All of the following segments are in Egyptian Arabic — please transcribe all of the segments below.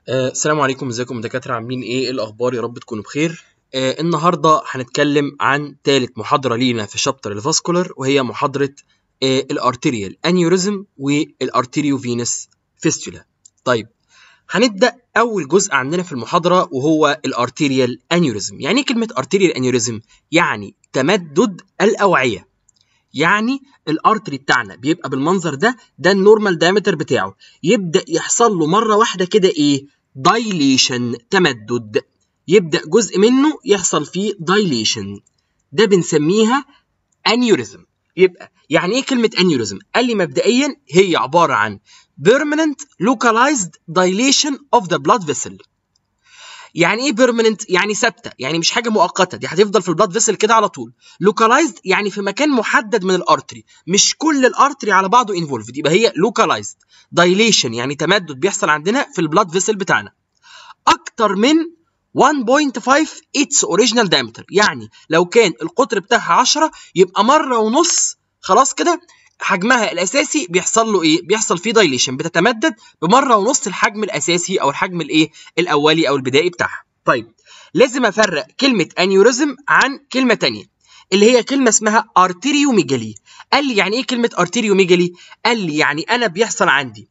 آه، السلام عليكم ازيكم دكاترة عاملين ايه ايه الاخبار يا رب تكونوا بخير آه، النهارده هنتكلم عن ثالث محاضرة لينا في شابتر الفاسكولار وهي محاضرة آه، الارتيريال انيوريزم والارتيريو فينس فيستولا طيب هنبدأ أول جزء عندنا في المحاضرة وهو الارتيريال انيوريزم يعني ايه كلمة ارتيريال انيوريزم يعني تمدد الأوعية يعني الارتري بتاعنا بيبقى بالمنظر ده ده النورمال دايمتر بتاعه يبدا يحصل له مره واحده كده ايه دايليشن تمدد يبدا جزء منه يحصل فيه دايليشن ده بنسميها انيوريزم يبقى يعني ايه كلمه انيوريزم قال لي مبدئيا هي عباره عن permanent localized dilation of the blood vessel يعني ايه بيرمننت يعني ثابته يعني مش حاجه مؤقته دي هتفضل في البلاد فيسل كده على طول لوكالايزد يعني في مكان محدد من الارتري مش كل الارتري على بعضه انفولفد يبقى هي لوكالايزد دايليشن يعني تمدد بيحصل عندنا في البلاد فيسل بتاعنا اكتر من 1.5 اتس اوريجينال diameter يعني لو كان القطر بتاعها 10 يبقى مره ونص خلاص كده حجمها الاساسي بيحصل له ايه بيحصل فيه دايليشن بتتمدد بمره ونص الحجم الاساسي او الحجم الايه الاولي او البدائي بتاعها طيب لازم افرق كلمه انيوريزم عن كلمه تانية اللي هي كلمه اسمها ارتيريوميجالي قال لي يعني ايه كلمه ارتيريوميجالي قال لي يعني انا بيحصل عندي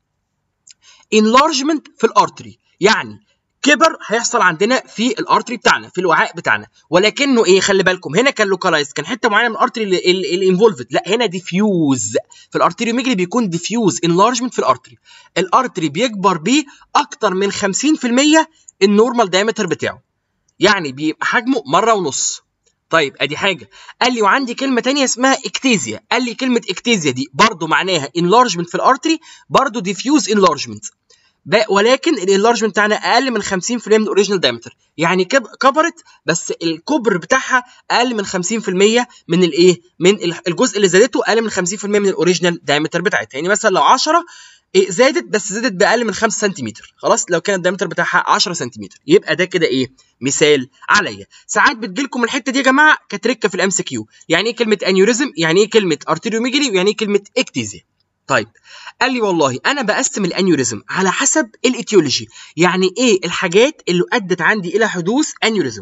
انلارجمنت في الارتري يعني كبر هيحصل عندنا في الارتري بتاعنا في الوعاء بتاعنا ولكنه ايه خلي بالكم هنا كان لوكالايز كان حته معينه من الارتري الانفولفد لا هنا ديفيوز في الارتريوميجلي بيكون ديفيوز انلارجمنت في الارتري الارتري بيكبر بيه اكتر من 50% النورمال دايمتر بتاعه يعني بيبقى حجمه مره ونص طيب ادي حاجه قال لي وعندي كلمه تانية اسمها اكتيزيا قال لي كلمه اكتيزيا دي برضو معناها انلارجمنت في الارتري برضو ديفيوز انلارجمنت ولكن الانلارجمنت بتاعنا اقل من 50% من الاوريجينال دايمتر يعني كبرت بس الكبر بتاعها اقل من 50% من الايه من الجزء اللي زادته اقل من 50% من الاوريجينال دايمتر بتاعتها يعني مثلا لو 10 زادت بس زادت باقل من 5 سنتيمتر خلاص لو كان الدايمتر بتاعها 10 سنتيمتر يبقى ده كده ايه مثال عليا ساعات بتجيلكم الحته دي يا جماعه كتركه في الام سي كيو يعني ايه كلمه انيوريزم يعني ايه كلمه ارتيريوميجلي ويعني ايه كلمه اكتيزيا طيب قال لي والله انا بقسم الانيوريزم على حسب الايتيولوجي يعني ايه الحاجات اللي ادت عندي الى حدوث انيوريزم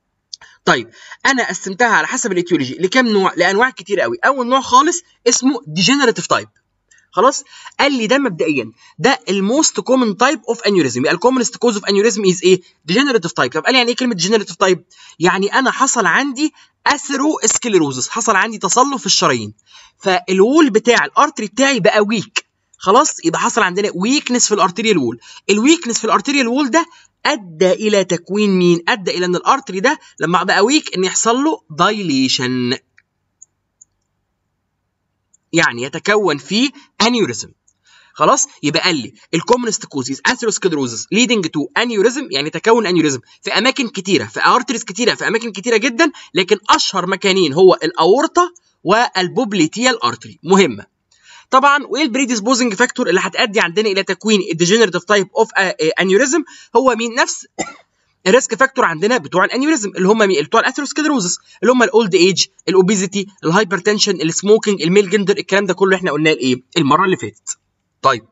طيب انا قسمتها على حسب الايتيولوجي لكام نوع لانواع كتير قوي اول نوع خالص اسمه ديجنراتيف تايب خلاص قال لي ده مبدئيا ده الموست كومن تايب اوف انيوريزم يبقى الكومنست كوز اوف انيوريزم از ايه ديجنراتيف تايب طب قال لي يعني ايه كلمه ديجنراتيف تايب يعني انا حصل عندي اثيرو اسكليروزس حصل عندي تصلب في الشرايين فالوول بتاع الارتري بتاعي بقى ويك خلاص يبقى حصل عندنا ويكنس في الارتريال وول الويكنس في الارتريال وول ده ادى الى تكوين مين ادى الى ان الارتري ده لما بقى ويك ان يحصل له دايليشن يعني يتكون فيه انيوريزم خلاص يبقى قال لي الكومنست كوزيز اثيروسكليروزس ليدنج تو انيوريزم يعني تكون انيوريزم في اماكن كتيره في ارتريز كتيره في اماكن كتيره جدا لكن اشهر مكانين هو الاورطه والبوبليتيال ارتري مهمه طبعا وايه البريديسبوزنج فاكتور اللي هتؤدي عندنا الى تكوين الديجنريتيف تايب اوف انيوريزم هو مين نفس الريسك فاكتور عندنا بتوع الانيوريزم اللي هم مين بتوع الاثيروسكليروزس اللي هم الاولد ايج الاوبيزيتي الهايبرتنشن السموكينج الميل جندر الكلام ده كله احنا قلناه الايه المره اللي فاتت طيب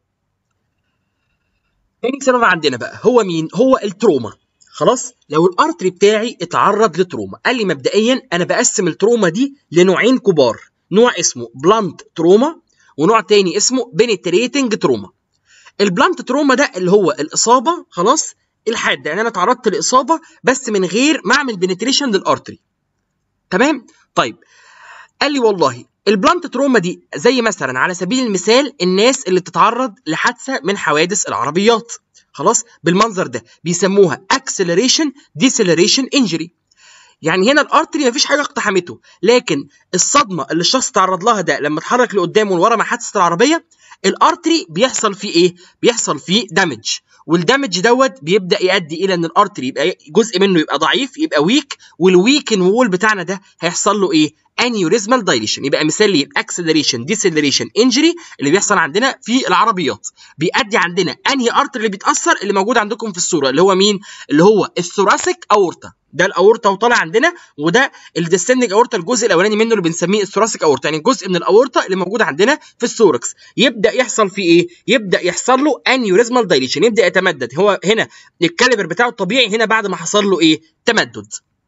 تاني سبب عندنا بقى هو مين هو التروما خلاص لو الارتري بتاعي اتعرض لتروما قال لي مبدئيا انا بقسم التروما دي لنوعين كبار نوع اسمه بلانت تروما ونوع تاني اسمه بنتريتنج تروما البلانت تروما ده اللي هو الاصابه خلاص الحاده يعني انا اتعرضت لاصابه بس من غير ما اعمل بنتريشن للارتري تمام طيب قال لي والله البلانت تروما دي زي مثلا على سبيل المثال الناس اللي بتتعرض لحادثه من حوادث العربيات خلاص بالمنظر ده بيسموها اكسلريشن ديسلريشن انجري يعني هنا الارتري مفيش حاجه اقتحمته لكن الصدمه اللي الشخص تعرض لها ده لما اتحرك لقدام ولورا مع حادثه العربيه الارتري بيحصل فيه ايه بيحصل فيه دامج والدامج دوت بيبدا يؤدي الى ان الارتري يبقى جزء منه يبقى ضعيف يبقى ويك والويكن وول بتاعنا ده هيحصل له ايه انيوريزمال دايليشن يبقى مثال لي اكسلريشن ديسلريشن انجري اللي بيحصل عندنا في العربيات بيؤدي عندنا انهي ارتري اللي بيتاثر اللي موجود عندكم في الصوره اللي هو مين اللي هو الثوراسيك اورتا ده الاورطه وطالع عندنا وده الديسندنج اورطه الجزء الاولاني منه اللي بنسميه الثوراسيك اورطه يعني الجزء من الاورطه اللي موجود عندنا في الثوركس يبدا يحصل فيه ايه يبدا يحصل له انيوريزمال دايليشن يبدا يتمدد هو هنا الكاليبر بتاعه الطبيعي هنا بعد ما حصل له ايه تمدد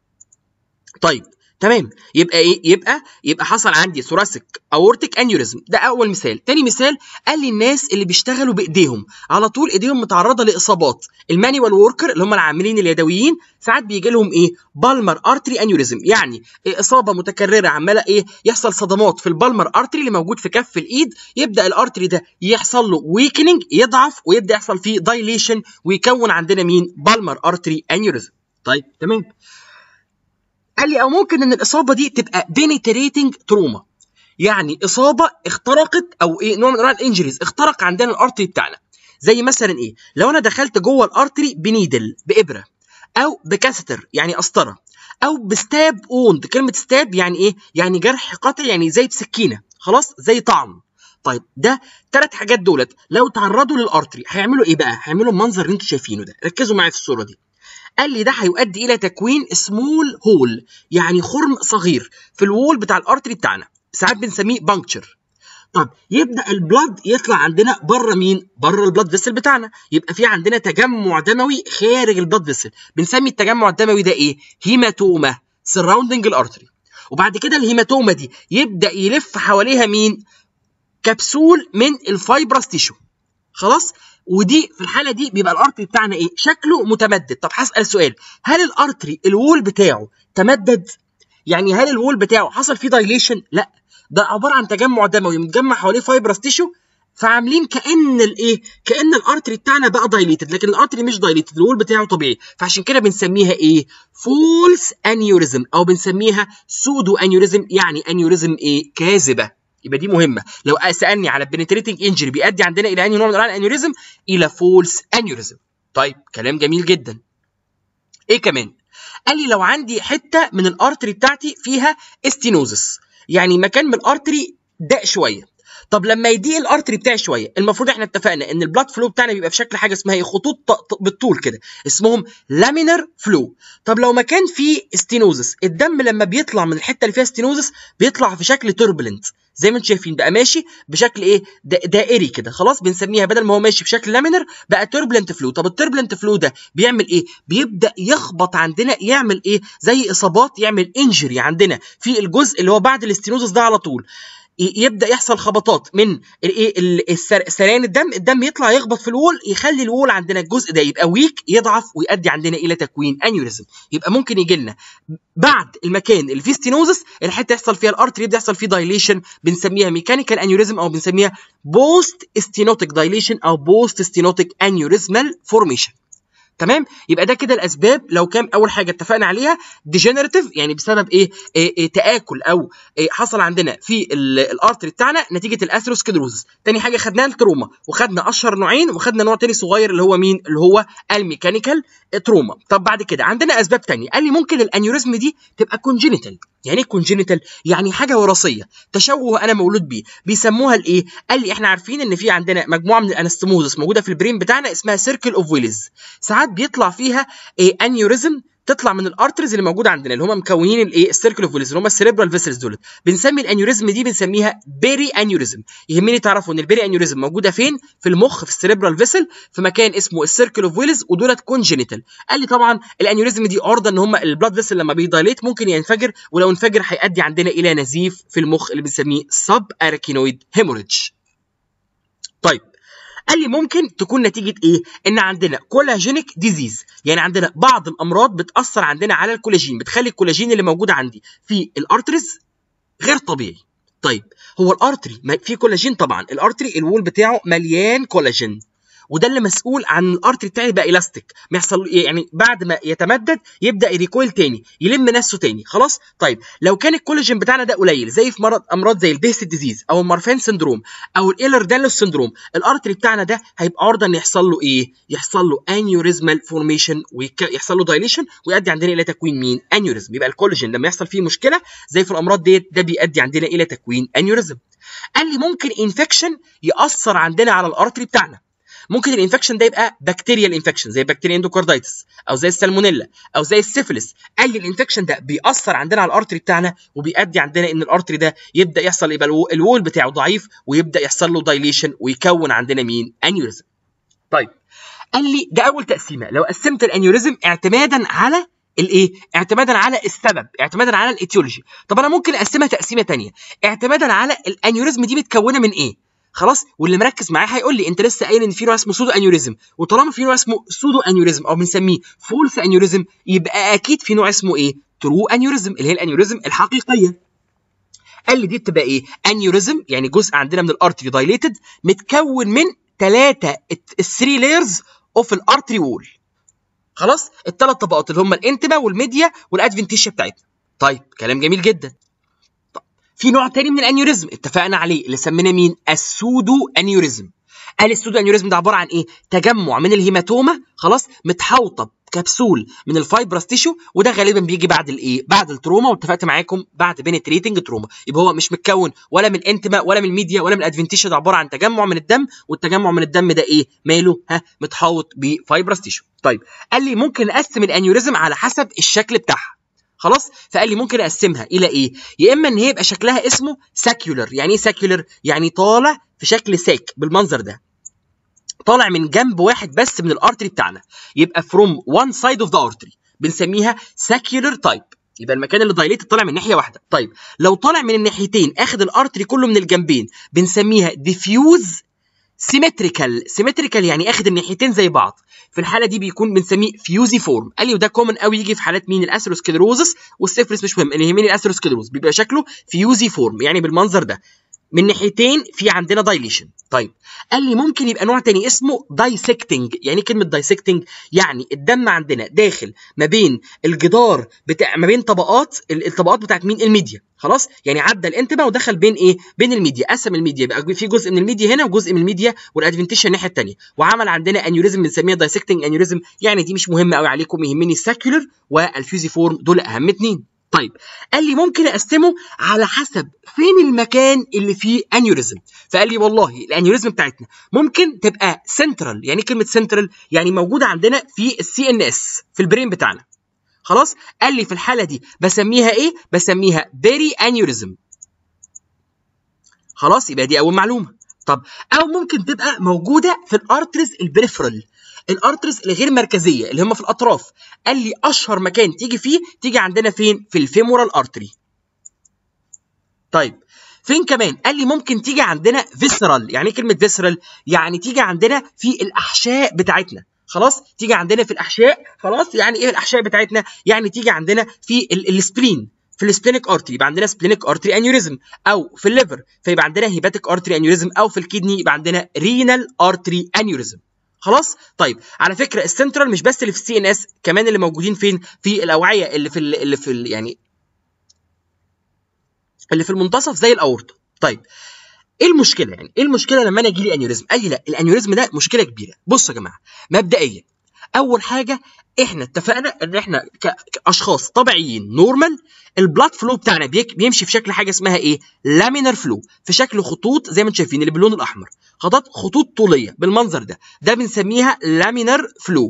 طيب تمام يبقى ايه يبقى يبقى حصل عندي ثوراسيك اورتيك انيوريزم ده اول مثال تاني مثال قال لي الناس اللي بيشتغلوا بايديهم على طول ايديهم متعرضه لاصابات المانيوال وركر اللي هم العاملين اليدويين ساعات بيجي لهم ايه بالمر ارتري انيوريزم يعني إيه اصابه متكرره عماله ايه يحصل صدمات في البالمر ارتري اللي موجود في كف الايد يبدا الارتري ده يحصل له ويكننج يضعف ويبدا يحصل فيه دايليشن ويكون عندنا مين بالمر ارتري انيوريزم طيب تمام قال لي او ممكن ان الاصابه دي تبقى بينيتريتنج تروما يعني اصابه اخترقت او ايه نوع من انواع الانجريز اخترق عندنا الارتري بتاعنا زي مثلا ايه لو انا دخلت جوه الارتري بنيدل بابره او بكاستر يعني قسطره او بستاب اوند كلمه ستاب يعني ايه يعني جرح قطع يعني زي بسكينه خلاص زي طعن طيب ده ثلاث حاجات دولت لو تعرضوا للارتري هيعملوا ايه بقى هيعملوا المنظر اللي انتوا شايفينه ده ركزوا معايا في الصوره دي قال لي ده هيؤدي الى تكوين سمول هول يعني خرم صغير في الوول بتاع الارتري بتاعنا ساعات بنسميه بانكتشر طب يبدا البلد يطلع عندنا بره مين بره البلد فيسل بتاعنا يبقى في عندنا تجمع دموي خارج البلد فيسل بنسمي التجمع الدموي ده ايه هيماتوما سراوندنج الارتري وبعد كده الهيماتوما دي يبدا يلف حواليها مين كبسول من الفايبرس تيشو خلاص ودي في الحاله دي بيبقى الارتري بتاعنا ايه شكله متمدد طب هسال سؤال هل الارتري الوول بتاعه تمدد يعني هل الوول بتاعه حصل فيه دايليشن لا ده عباره عن تجمع دموي متجمع حواليه فايبرس تيشو فعاملين كان الايه كان الارتري بتاعنا بقى دايليتد لكن الارتري مش دايليتد الوول بتاعه طبيعي فعشان كده بنسميها ايه فولس انيوريزم او بنسميها سودو انيوريزم يعني انيوريزم ايه كاذبه يبقى دي مهمه لو سالني على البنتريتنج انجري بيؤدي عندنا الى انهي نوع من انواع الانيوريزم الى فولس انيوريزم طيب كلام جميل جدا ايه كمان قال لي لو عندي حته من الارتري بتاعتي فيها استينوزس يعني مكان من الارتري ضاق شويه طب لما يضيق الارتري بتاعي شويه المفروض احنا اتفقنا ان البلاد فلو بتاعنا بيبقى في شكل حاجه اسمها ايه خطوط بالطول كده اسمهم لامينر فلو طب لو مكان فيه ستينوزس الدم لما بيطلع من الحته اللي فيها ستينوزس بيطلع في شكل توربulent زي ما انتم شايفين بقى ماشي بشكل ايه دائري كده خلاص بنسميها بدل ما هو ماشي بشكل لامينر بقى توربulent فلو طب التوربulent فلو ده بيعمل ايه بيبدا يخبط عندنا يعمل ايه زي اصابات يعمل انجري عندنا في الجزء اللي هو بعد الاستينوزس ده على طول يبدا يحصل خبطات من الايه سريان الدم الدم يطلع يخبط في الوول يخلي الوول عندنا الجزء ده يبقى ويك يضعف ويؤدي عندنا الى تكوين انيوريزم يبقى ممكن يجي لنا بعد المكان اللي فيه ستينوزس الحته يحصل فيها الارتري يبدا يحصل فيه دايليشن بنسميها ميكانيكال انيوريزم او بنسميها بوست ستينوتيك دايليشن او بوست ستينوتيك انيوريزمال فورميشن تمام يبقى ده كده الاسباب لو كان اول حاجه اتفقنا عليها ديجنراتيف يعني بسبب ايه, إيه, إيه تاكل او إيه حصل عندنا في الارتري بتاعنا نتيجه الاثيروسكلروزس تاني حاجه خدناها التروما وخدنا اشهر نوعين وخدنا نوع تاني صغير اللي هو مين اللي هو الميكانيكال تروما طب بعد كده عندنا اسباب تانية قال لي ممكن الانيوريزم دي تبقى كونجينيتال يعني ايه كونجينيتال يعني حاجه وراثيه تشوه انا مولود بيه بيسموها الايه قال لي احنا عارفين ان في عندنا مجموعه من الانستموزس موجوده في البرين بتاعنا اسمها سيركل اوف ويلز ساعات بيطلع فيها إيه انيوريزم تطلع من الارترز اللي موجوده عندنا اللي هم مكونين الايه السيركل اوف اللي هم السيريبرال فيسلز دولت بنسمي الانيوريزم دي بنسميها بيري انيوريزم يهمني تعرفوا ان البيري انيوريزم موجوده فين في المخ في السيريبرال فيسل في مكان اسمه السيركل اوف ويلز ودولت كونجينيتال قال لي طبعا الانيوريزم دي عرضه ان هم البلاد فيسل لما بيدايليت ممكن ينفجر ولو انفجر هيؤدي عندنا الى نزيف في المخ اللي بنسميه سب اركينويد هيموريدج طيب قال لي ممكن تكون نتيجه ايه ان عندنا كولاجينيك ديزيز يعني عندنا بعض الامراض بتاثر عندنا على الكولاجين بتخلي الكولاجين اللي موجود عندي في الارترز غير طبيعي طيب هو الارتري في كولاجين طبعا الارتري الوول بتاعه مليان كولاجين وده اللي مسؤول عن الارتري بتاعي يبقى الاستيك ما يحصل يعني بعد ما يتمدد يبدا يريكويل تاني يلم نفسه تاني خلاص طيب لو كان الكولاجين بتاعنا ده قليل زي في مرض امراض زي البيست ديزيز او المارفان سندروم او الايلر دانلوس سندروم الارتري بتاعنا ده هيبقى عرضه ان يحصل له ايه يحصل له انيوريزمال فورميشن ويحصل له دايليشن ويؤدي عندنا الى تكوين مين انيوريزم يبقى الكولاجين لما يحصل فيه مشكله زي في الامراض ديت ده بيؤدي عندنا الى تكوين انيوريزم قال لي ممكن انفكشن ياثر عندنا على الارتري بتاعنا ممكن الانفكشن ده يبقى بكتيريال انفكشن زي بكتيريا اندوكاردايتس او زي السالمونيلا او زي السيفلس قال لي الانفكشن ده بيأثر عندنا على الارتري بتاعنا وبيؤدي عندنا ان الارتري ده يبدا يحصل يبقى الوول بتاعه ضعيف ويبدا يحصل له دايليشن ويكون عندنا مين انيوريزم طيب قال لي ده اول تقسيمه لو قسمت الانيوريزم اعتمادا على الايه اعتمادا على السبب اعتمادا على الايتيولوجي طب انا ممكن اقسمها تقسيمه ثانيه اعتمادا على الانيوريزم دي متكونه من ايه خلاص واللي مركز معايا هيقول لي انت لسه قايل ان في نوع اسمه سودو انيوريزم وطالما في نوع اسمه سودو انيوريزم او بنسميه فولس انيوريزم يبقى اكيد في نوع اسمه ايه ترو انيوريزم اللي هي الانيوريزم الحقيقيه قال لي دي بتبقى ايه انيوريزم يعني جزء عندنا من الارتري دايليتد متكون من ثلاثه الثري لايرز اوف الارتري وول خلاص الثلاث طبقات اللي هم الانتما والميديا والادفنتيشيا بتاعتنا طيب كلام جميل جدا طب في نوع تاني من الانيوريزم اتفقنا عليه اللي سميناه مين السودو انيوريزم قال السودو انيوريزم ده عباره عن ايه تجمع من الهيماتوما خلاص متحوطه كبسول من الفايبرس تيشو وده غالبا بيجي بعد الايه بعد التروما واتفقت معاكم بعد بينتريتنج تروما يبقى هو مش متكون ولا من الانتما ولا من الميديا ولا من الادفنتيشن ده عباره عن تجمع من الدم والتجمع من الدم ده ايه ماله ها متحوط بفايبرس تيشو طيب قال لي ممكن نقسم الانيوريزم على حسب الشكل بتاعها خلاص فقال لي ممكن اقسمها الى ايه يا اما ان هي يبقى شكلها اسمه ساكيولر يعني ايه ساكيولر يعني طالع في شكل ساك بالمنظر ده طالع من جنب واحد بس من الارتري بتاعنا يبقى from one side of the artery بنسميها ساكيولر تايب يبقى المكان اللي دايليتد طالع من ناحيه واحده طيب لو طالع من الناحيتين اخد الارتري كله من الجنبين بنسميها ديفيوز سيمتريكال سيمتريكال يعني اخد الناحيتين زي بعض في الحاله دي بيكون بنسميه فيوزي فورم قال لي وده كومن قوي يجي في حالات مين الاثيروسكليروزس والسيفلس مش مهم اللي يهمني الاثيروسكليروز بيبقى شكله فيوزي فورم يعني بالمنظر ده من ناحيتين في عندنا دايليشن طيب قال لي ممكن يبقى نوع تاني اسمه دايسكتنج يعني كلمه دايسكتنج يعني الدم عندنا داخل ما بين الجدار بتاع ما بين طبقات الطبقات بتاعت مين الميديا خلاص يعني عدى الانتبا ودخل بين ايه بين الميديا قسم الميديا بقى في جزء من الميديا هنا وجزء من الميديا والادفنتيشن الناحيه الثانيه وعمل عندنا انيوريزم بنسميها دايسكتنج انيوريزم يعني دي مش مهمه قوي عليكم يهمني الساكيولر والفيوزي فورم دول اهم اتنين طيب قال لي ممكن اقسمه على حسب فين المكان اللي فيه انيوريزم فقال لي والله الانيوريزم بتاعتنا ممكن تبقى سنترال يعني كلمه سنترال يعني موجوده عندنا في السي ان اس في البرين بتاعنا خلاص قال لي في الحاله دي بسميها ايه بسميها بيري انيوريزم خلاص يبقى دي اول معلومه طب او ممكن تبقى موجوده في الارترز البريفرال الارترز الغير مركزيه اللي هم في الاطراف قال لي اشهر مكان تيجي فيه تيجي عندنا فين في الفيمورال ارتري طيب فين كمان قال لي ممكن تيجي عندنا فيسرال يعني ايه كلمه فيسرال يعني تيجي عندنا في الاحشاء بتاعتنا خلاص تيجي عندنا في الاحشاء خلاص يعني ايه الاحشاء بتاعتنا يعني تيجي عندنا في السبلين في السبلينيك ارتري يبقى عندنا سبلينيك ارتري انيوريزم او في الليفر فيبقى عندنا هيباتيك ارتري انيوريزم او في الكدني يبقى عندنا رينال ارتري انيوريزم خلاص طيب على فكره السنترال مش بس اللي في السي ان اس كمان اللي موجودين فين في الاوعيه اللي في ال اللي في ال يعني اللي في المنتصف زي الاورطه طيب ايه المشكله يعني ايه المشكله لما انا يجي لي انيوريزم قال لي لا الانيوريزم ده مشكله كبيره بصوا يا جماعه مبدئيا اول حاجه احنا اتفقنا ان احنا كاشخاص طبيعيين نورمال البلاد فلو بتاعنا بيمشي في شكل حاجه اسمها ايه لامينر فلو في شكل خطوط زي ما انتم شايفين اللي باللون الاحمر خطوط خطوط طوليه بالمنظر ده ده بنسميها لامينر فلو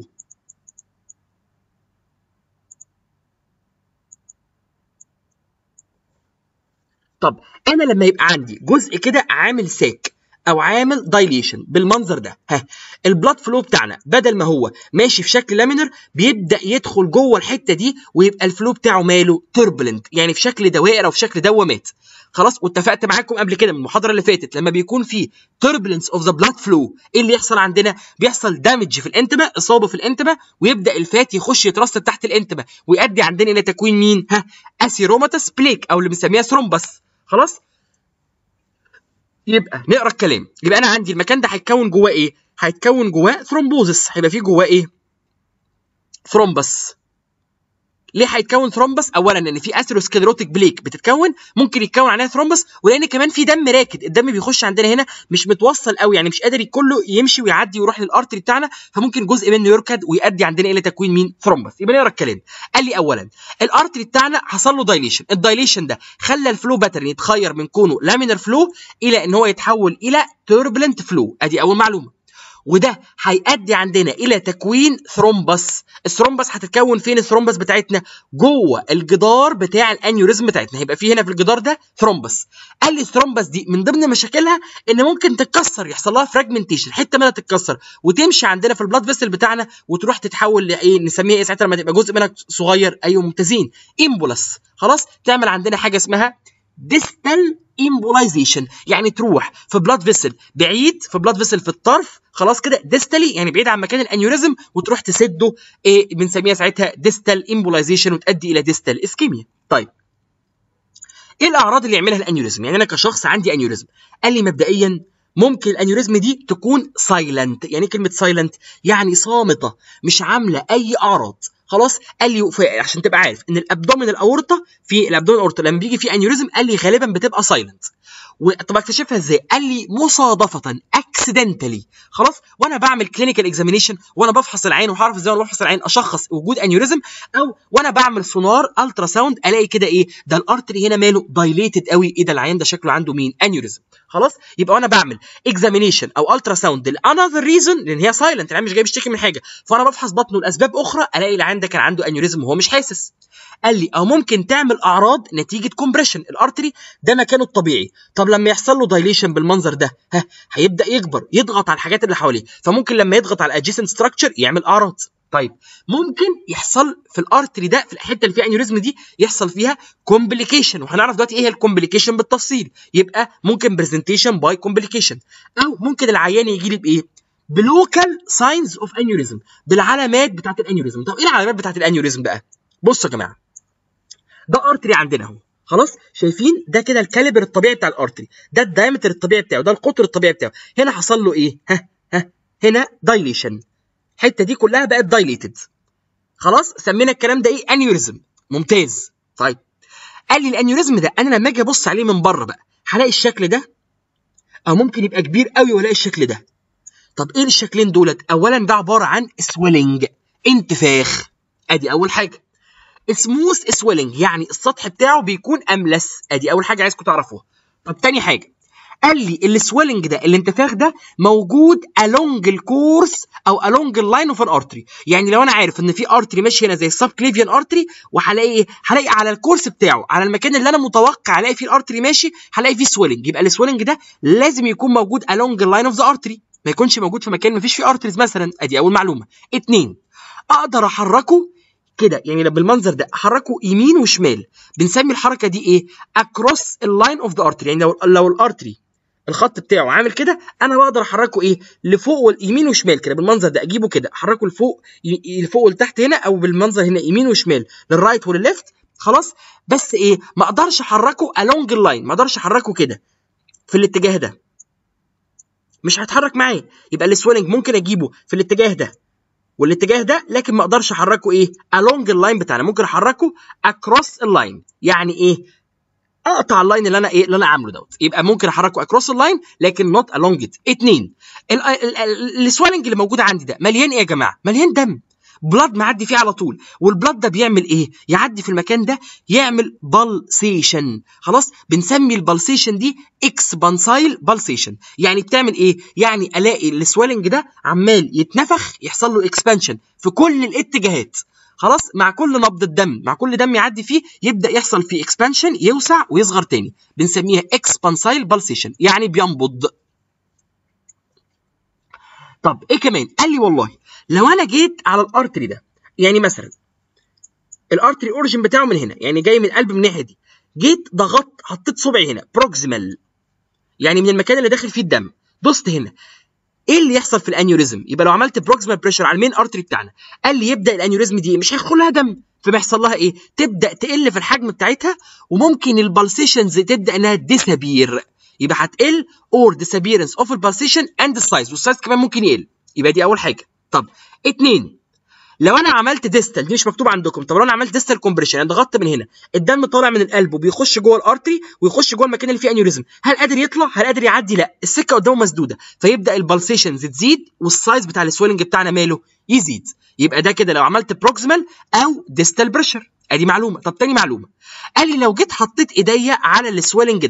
طب انا لما يبقى عندي جزء كده عامل ساك او عامل دايليشن بالمنظر ده ها البلاد فلو بتاعنا بدل ما هو ماشي في شكل لامينر بيبدا يدخل جوه الحته دي ويبقى الفلو بتاعه ماله توربulent يعني في شكل دوائر او في شكل دوامات خلاص واتفقت معاكم قبل كده من المحاضره اللي فاتت لما بيكون في turbulence اوف ذا بلاد فلو ايه اللي يحصل عندنا بيحصل دامج في الانتبه اصابه في الانتبه ويبدا الفات يخش يترصد تحت الانتبه ويؤدي عندنا الى تكوين مين ها اسيروماتس بليك او اللي بنسميها ثرومبس خلاص يبقى نقرا الكلام يبقى انا عندي المكان ده هيتكون جواه ايه هيتكون جواه ثرومبوزس هيبقى فيه جواه ايه ثرومبس ليه هيتكون ثرومبس اولا ان في اثيروسكليروتيك بليك بتتكون ممكن يتكون عليها ثرومبس ولان كمان في دم راكد الدم بيخش عندنا هنا مش متوصل قوي يعني مش قادر كله يمشي ويعدي ويروح للارتري بتاعنا فممكن جزء منه يركد ويؤدي عندنا الى تكوين مين ثرومبس يبقى نقرا الكلام قال لي اولا الارتري بتاعنا حصل له دايليشن الدايليشن ده خلى الفلو باترن يتغير من كونه لامينر فلو الى ان هو يتحول الى توربulent فلو ادي اول معلومه وده هيؤدي عندنا الى تكوين ثرومبس الثرومبس هتتكون فين الثرومبس بتاعتنا جوه الجدار بتاع الانيوريزم بتاعتنا هيبقى في هنا في الجدار ده ثرومبس قال لي الثرومبس دي من ضمن مشاكلها ان ممكن تتكسر يحصل لها فراجمنتيشن حته منها تتكسر وتمشي عندنا في البلاد فيسل بتاعنا وتروح تتحول لايه نسميها ايه ساعتها لما تبقى جزء منها صغير ايوه ممتازين امبولس خلاص تعمل عندنا حاجه اسمها ديستال امبولايزيشن يعني تروح في بلاد فيسل بعيد في بلاد فيسل في الطرف خلاص كده ديستالي يعني بعيد عن مكان الانيوريزم وتروح تسده ايه بنسميها ساعتها ديستال امبولايزيشن وتؤدي الى ديستال اسكيميا طيب ايه الاعراض اللي يعملها الانيوريزم يعني انا كشخص عندي انيوريزم قال لي مبدئيا ممكن الانيوريزم دي تكون سايلنت يعني كلمه سايلنت يعني صامته مش عامله اي اعراض خلاص قال لي عشان تبقى عارف ان الابدومين الاورطه في الابدومين الاورطه لما بيجي فيه انيوريزم قال لي غالبا بتبقى سايلنت طب اكتشفها ازاي؟ قال لي مصادفة اكسيدنتالي خلاص وانا بعمل كلينيكال اكزامينيشن وانا بفحص العين وهعرف ازاي وانا بفحص العين اشخص وجود انيوريزم او وانا بعمل سونار الترا ساوند الاقي كده ايه ده الارتري هنا ماله دايليتد قوي ايه ده العين ده شكله عنده مين؟ انيوريزم خلاص يبقى وانا بعمل اكزامينيشن او الترا ساوند لانذر ريزون لان هي سايلنت العين مش جاي بيشتكي من حاجه فانا بفحص بطنه لاسباب اخرى الاقي العين ده كان عنده انيوريزم وهو مش حاسس قال لي او ممكن تعمل اعراض نتيجه كومبريشن الارتري ده مكانه الطبيعي طب لما يحصل له دايليشن بالمنظر ده ها هيبدا يكبر يضغط على الحاجات اللي حواليه فممكن لما يضغط على الادجيسنت ستراكشر يعمل اعراض طيب ممكن يحصل في الارتري ده في الحته اللي فيها انيوريزم دي يحصل فيها كومبليكيشن وهنعرف دلوقتي ايه هي الكومبليكيشن بالتفصيل يبقى ممكن برزنتيشن باي كومبليكيشن او ممكن العيان يجي لي بايه بلوكال ساينز اوف انيوريزم بالعلامات بتاعت الانيوريزم طب ايه العلامات بتاعت الانيوريزم بقى بصوا يا جماعه ده ارتري عندنا اهو خلاص شايفين ده كده الكاليبر الطبيعي بتاع الارتري ده الدايمتر الطبيعي بتاعه ده القطر الطبيعي بتاعه هنا حصل له ايه ها ها هنا دايليشن الحته دي كلها بقت دايليتد خلاص سمينا الكلام ده ايه انيوريزم ممتاز طيب قال لي الانيوريزم ده انا لما اجي ابص عليه من بره بقى هلاقي الشكل ده او ممكن يبقى كبير قوي والاقي الشكل ده طب ايه الشكلين دولت اولا ده عباره عن سويلنج انتفاخ ادي اول حاجه سموث سويلنج يعني السطح بتاعه بيكون املس ادي اول حاجه عايزكم تعرفوها طب تاني حاجه قال لي السويلنج ده الانتفاخ ده موجود along الكورس او along اللاين اوف الارتري يعني لو انا عارف ان في ارتري ماشي هنا زي السب كليفيان ارتري وهلاقي ايه هلاقي على الكورس بتاعه على المكان اللي انا متوقع الاقي فيه الارتري ماشي هلاقي فيه سويلنج يبقى السويلنج ده لازم يكون موجود along اللاين اوف ذا ارتري ما يكونش موجود في مكان ما فيش فيه ارتريز مثلا ادي اول معلومه اتنين اقدر احركه كده يعني بالمنظر ده احركه يمين وشمال بنسمي الحركه دي ايه اكروس اللاين اوف ذا ارتري يعني لو لو الارتري الخط بتاعه عامل كده انا بقدر احركه ايه لفوق واليمين وشمال كده بالمنظر ده اجيبه كده احركه لفوق لفوق ولتحت هنا او بالمنظر هنا يمين وشمال للرايت وللليفت خلاص بس ايه ما اقدرش احركه along اللاين ما اقدرش احركه كده في الاتجاه ده مش هيتحرك معايا يبقى السويلنج ممكن اجيبه في الاتجاه ده والاتجاه ده لكن ما اقدرش احركه ايه along اللاين بتاعنا ممكن احركه across اللاين يعني ايه اقطع اللاين اللي انا ايه اللي انا عامله دوت يبقى ممكن احركه اكروس اللاين لكن نوت along it اتنين السويلنج اللي موجود عندي ده مليان ايه يا جماعه مليان دم بلاد معدي فيه على طول والبلاد ده بيعمل ايه يعدي في المكان ده يعمل بالسيشن خلاص بنسمي البالسيشن دي اكسبانسايل بالسيشن يعني بتعمل ايه يعني الاقي السويلنج ده عمال يتنفخ يحصل له اكسبانشن في كل الاتجاهات خلاص مع كل نبض الدم مع كل دم يعدي فيه يبدا يحصل فيه اكسبانشن يوسع ويصغر تاني بنسميها اكسبانسايل بالسيشن يعني بينبض طب ايه كمان قال لي والله لو انا جيت على الارتري ده يعني مثلا الارتري اوريجن بتاعه من هنا يعني جاي من القلب من الناحيه دي جيت ضغطت حطيت صبعي هنا بروكسيمال يعني من المكان اللي داخل فيه الدم دوست هنا ايه اللي يحصل في الانيوريزم يبقى لو عملت بروكسيمال بريشر على المين ارتري بتاعنا قال لي يبدا الانيوريزم دي مش هيدخل لها دم فبيحصل لها ايه تبدا تقل في الحجم بتاعتها وممكن البلسيشنز تبدا انها ديسابير يبقى هتقل اور disappearance اوف البلسيشن اند السايز والسايز كمان ممكن يقل يبقى دي اول حاجه طب اتنين لو انا عملت ديستال دي مش مكتوب عندكم طب لو انا عملت ديستال كومبريشن يعني ضغطت من هنا الدم طالع من القلب وبيخش جوه الارتري ويخش جوه المكان اللي فيه انيوريزم هل قادر يطلع هل قادر يعدي لا السكه قدامه مسدوده فيبدا البلسيشنز تزيد والسايز بتاع السويلنج بتاعنا ماله يزيد يبقى ده كده لو عملت بروكسيمال او ديستال بريشر ادي معلومه طب تاني معلومه قال لي لو جيت حطيت ايديا على السويلنج ده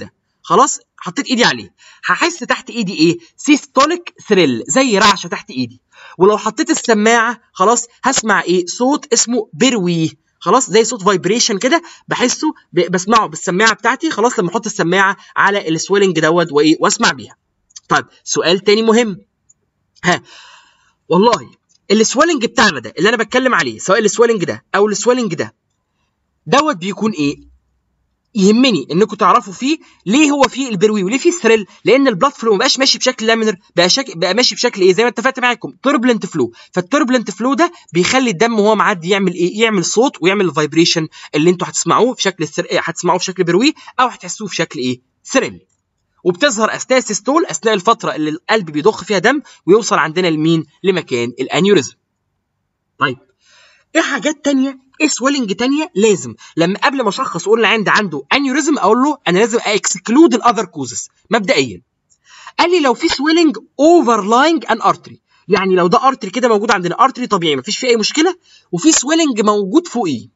خلاص حطيت ايدي عليه هحس تحت ايدي ايه سيستوليك ثريل زي رعشه تحت ايدي ولو حطيت السماعه خلاص هسمع ايه صوت اسمه بروي خلاص زي صوت فايبريشن كده بحسه بسمعه بالسماعه بتاعتي خلاص لما احط السماعه على السويلنج دوت وايه واسمع بيها طيب سؤال تاني مهم ها والله السويلنج بتاعنا ده اللي انا بتكلم عليه سواء السويلنج ده او السويلنج ده دوت بيكون ايه يهمني انكم تعرفوا فيه ليه هو فيه البروي وليه فيه الثريل لان البلاد فلو ما بقاش ماشي بشكل لامينر بقى شك... بقى ماشي بشكل ايه زي ما اتفقت معاكم توربلنت فلو فالتوربلنت فلو ده بيخلي الدم وهو معدي يعمل ايه يعمل صوت ويعمل الفايبريشن اللي انتوا هتسمعوه في شكل الثر... هتسمعوه في شكل بروي او هتحسوه في شكل ايه ثريل وبتظهر اثناء السيستول اثناء الفتره اللي القلب بيضخ فيها دم ويوصل عندنا لمين لمكان الانيوريزم طيب ايه حاجات تانية ايه سويلنج تانية لازم لما قبل ما اشخص اقول عندي عنده انيوريزم اقول له انا لازم اكسكلود الاذر كوزز مبدئيا قال لي لو في سويلنج اوفرلاينج ان ارتري يعني لو ده ارتري كده موجود عندنا ارتري طبيعي مفيش فيه اي مشكله وفي سويلنج موجود فوقيه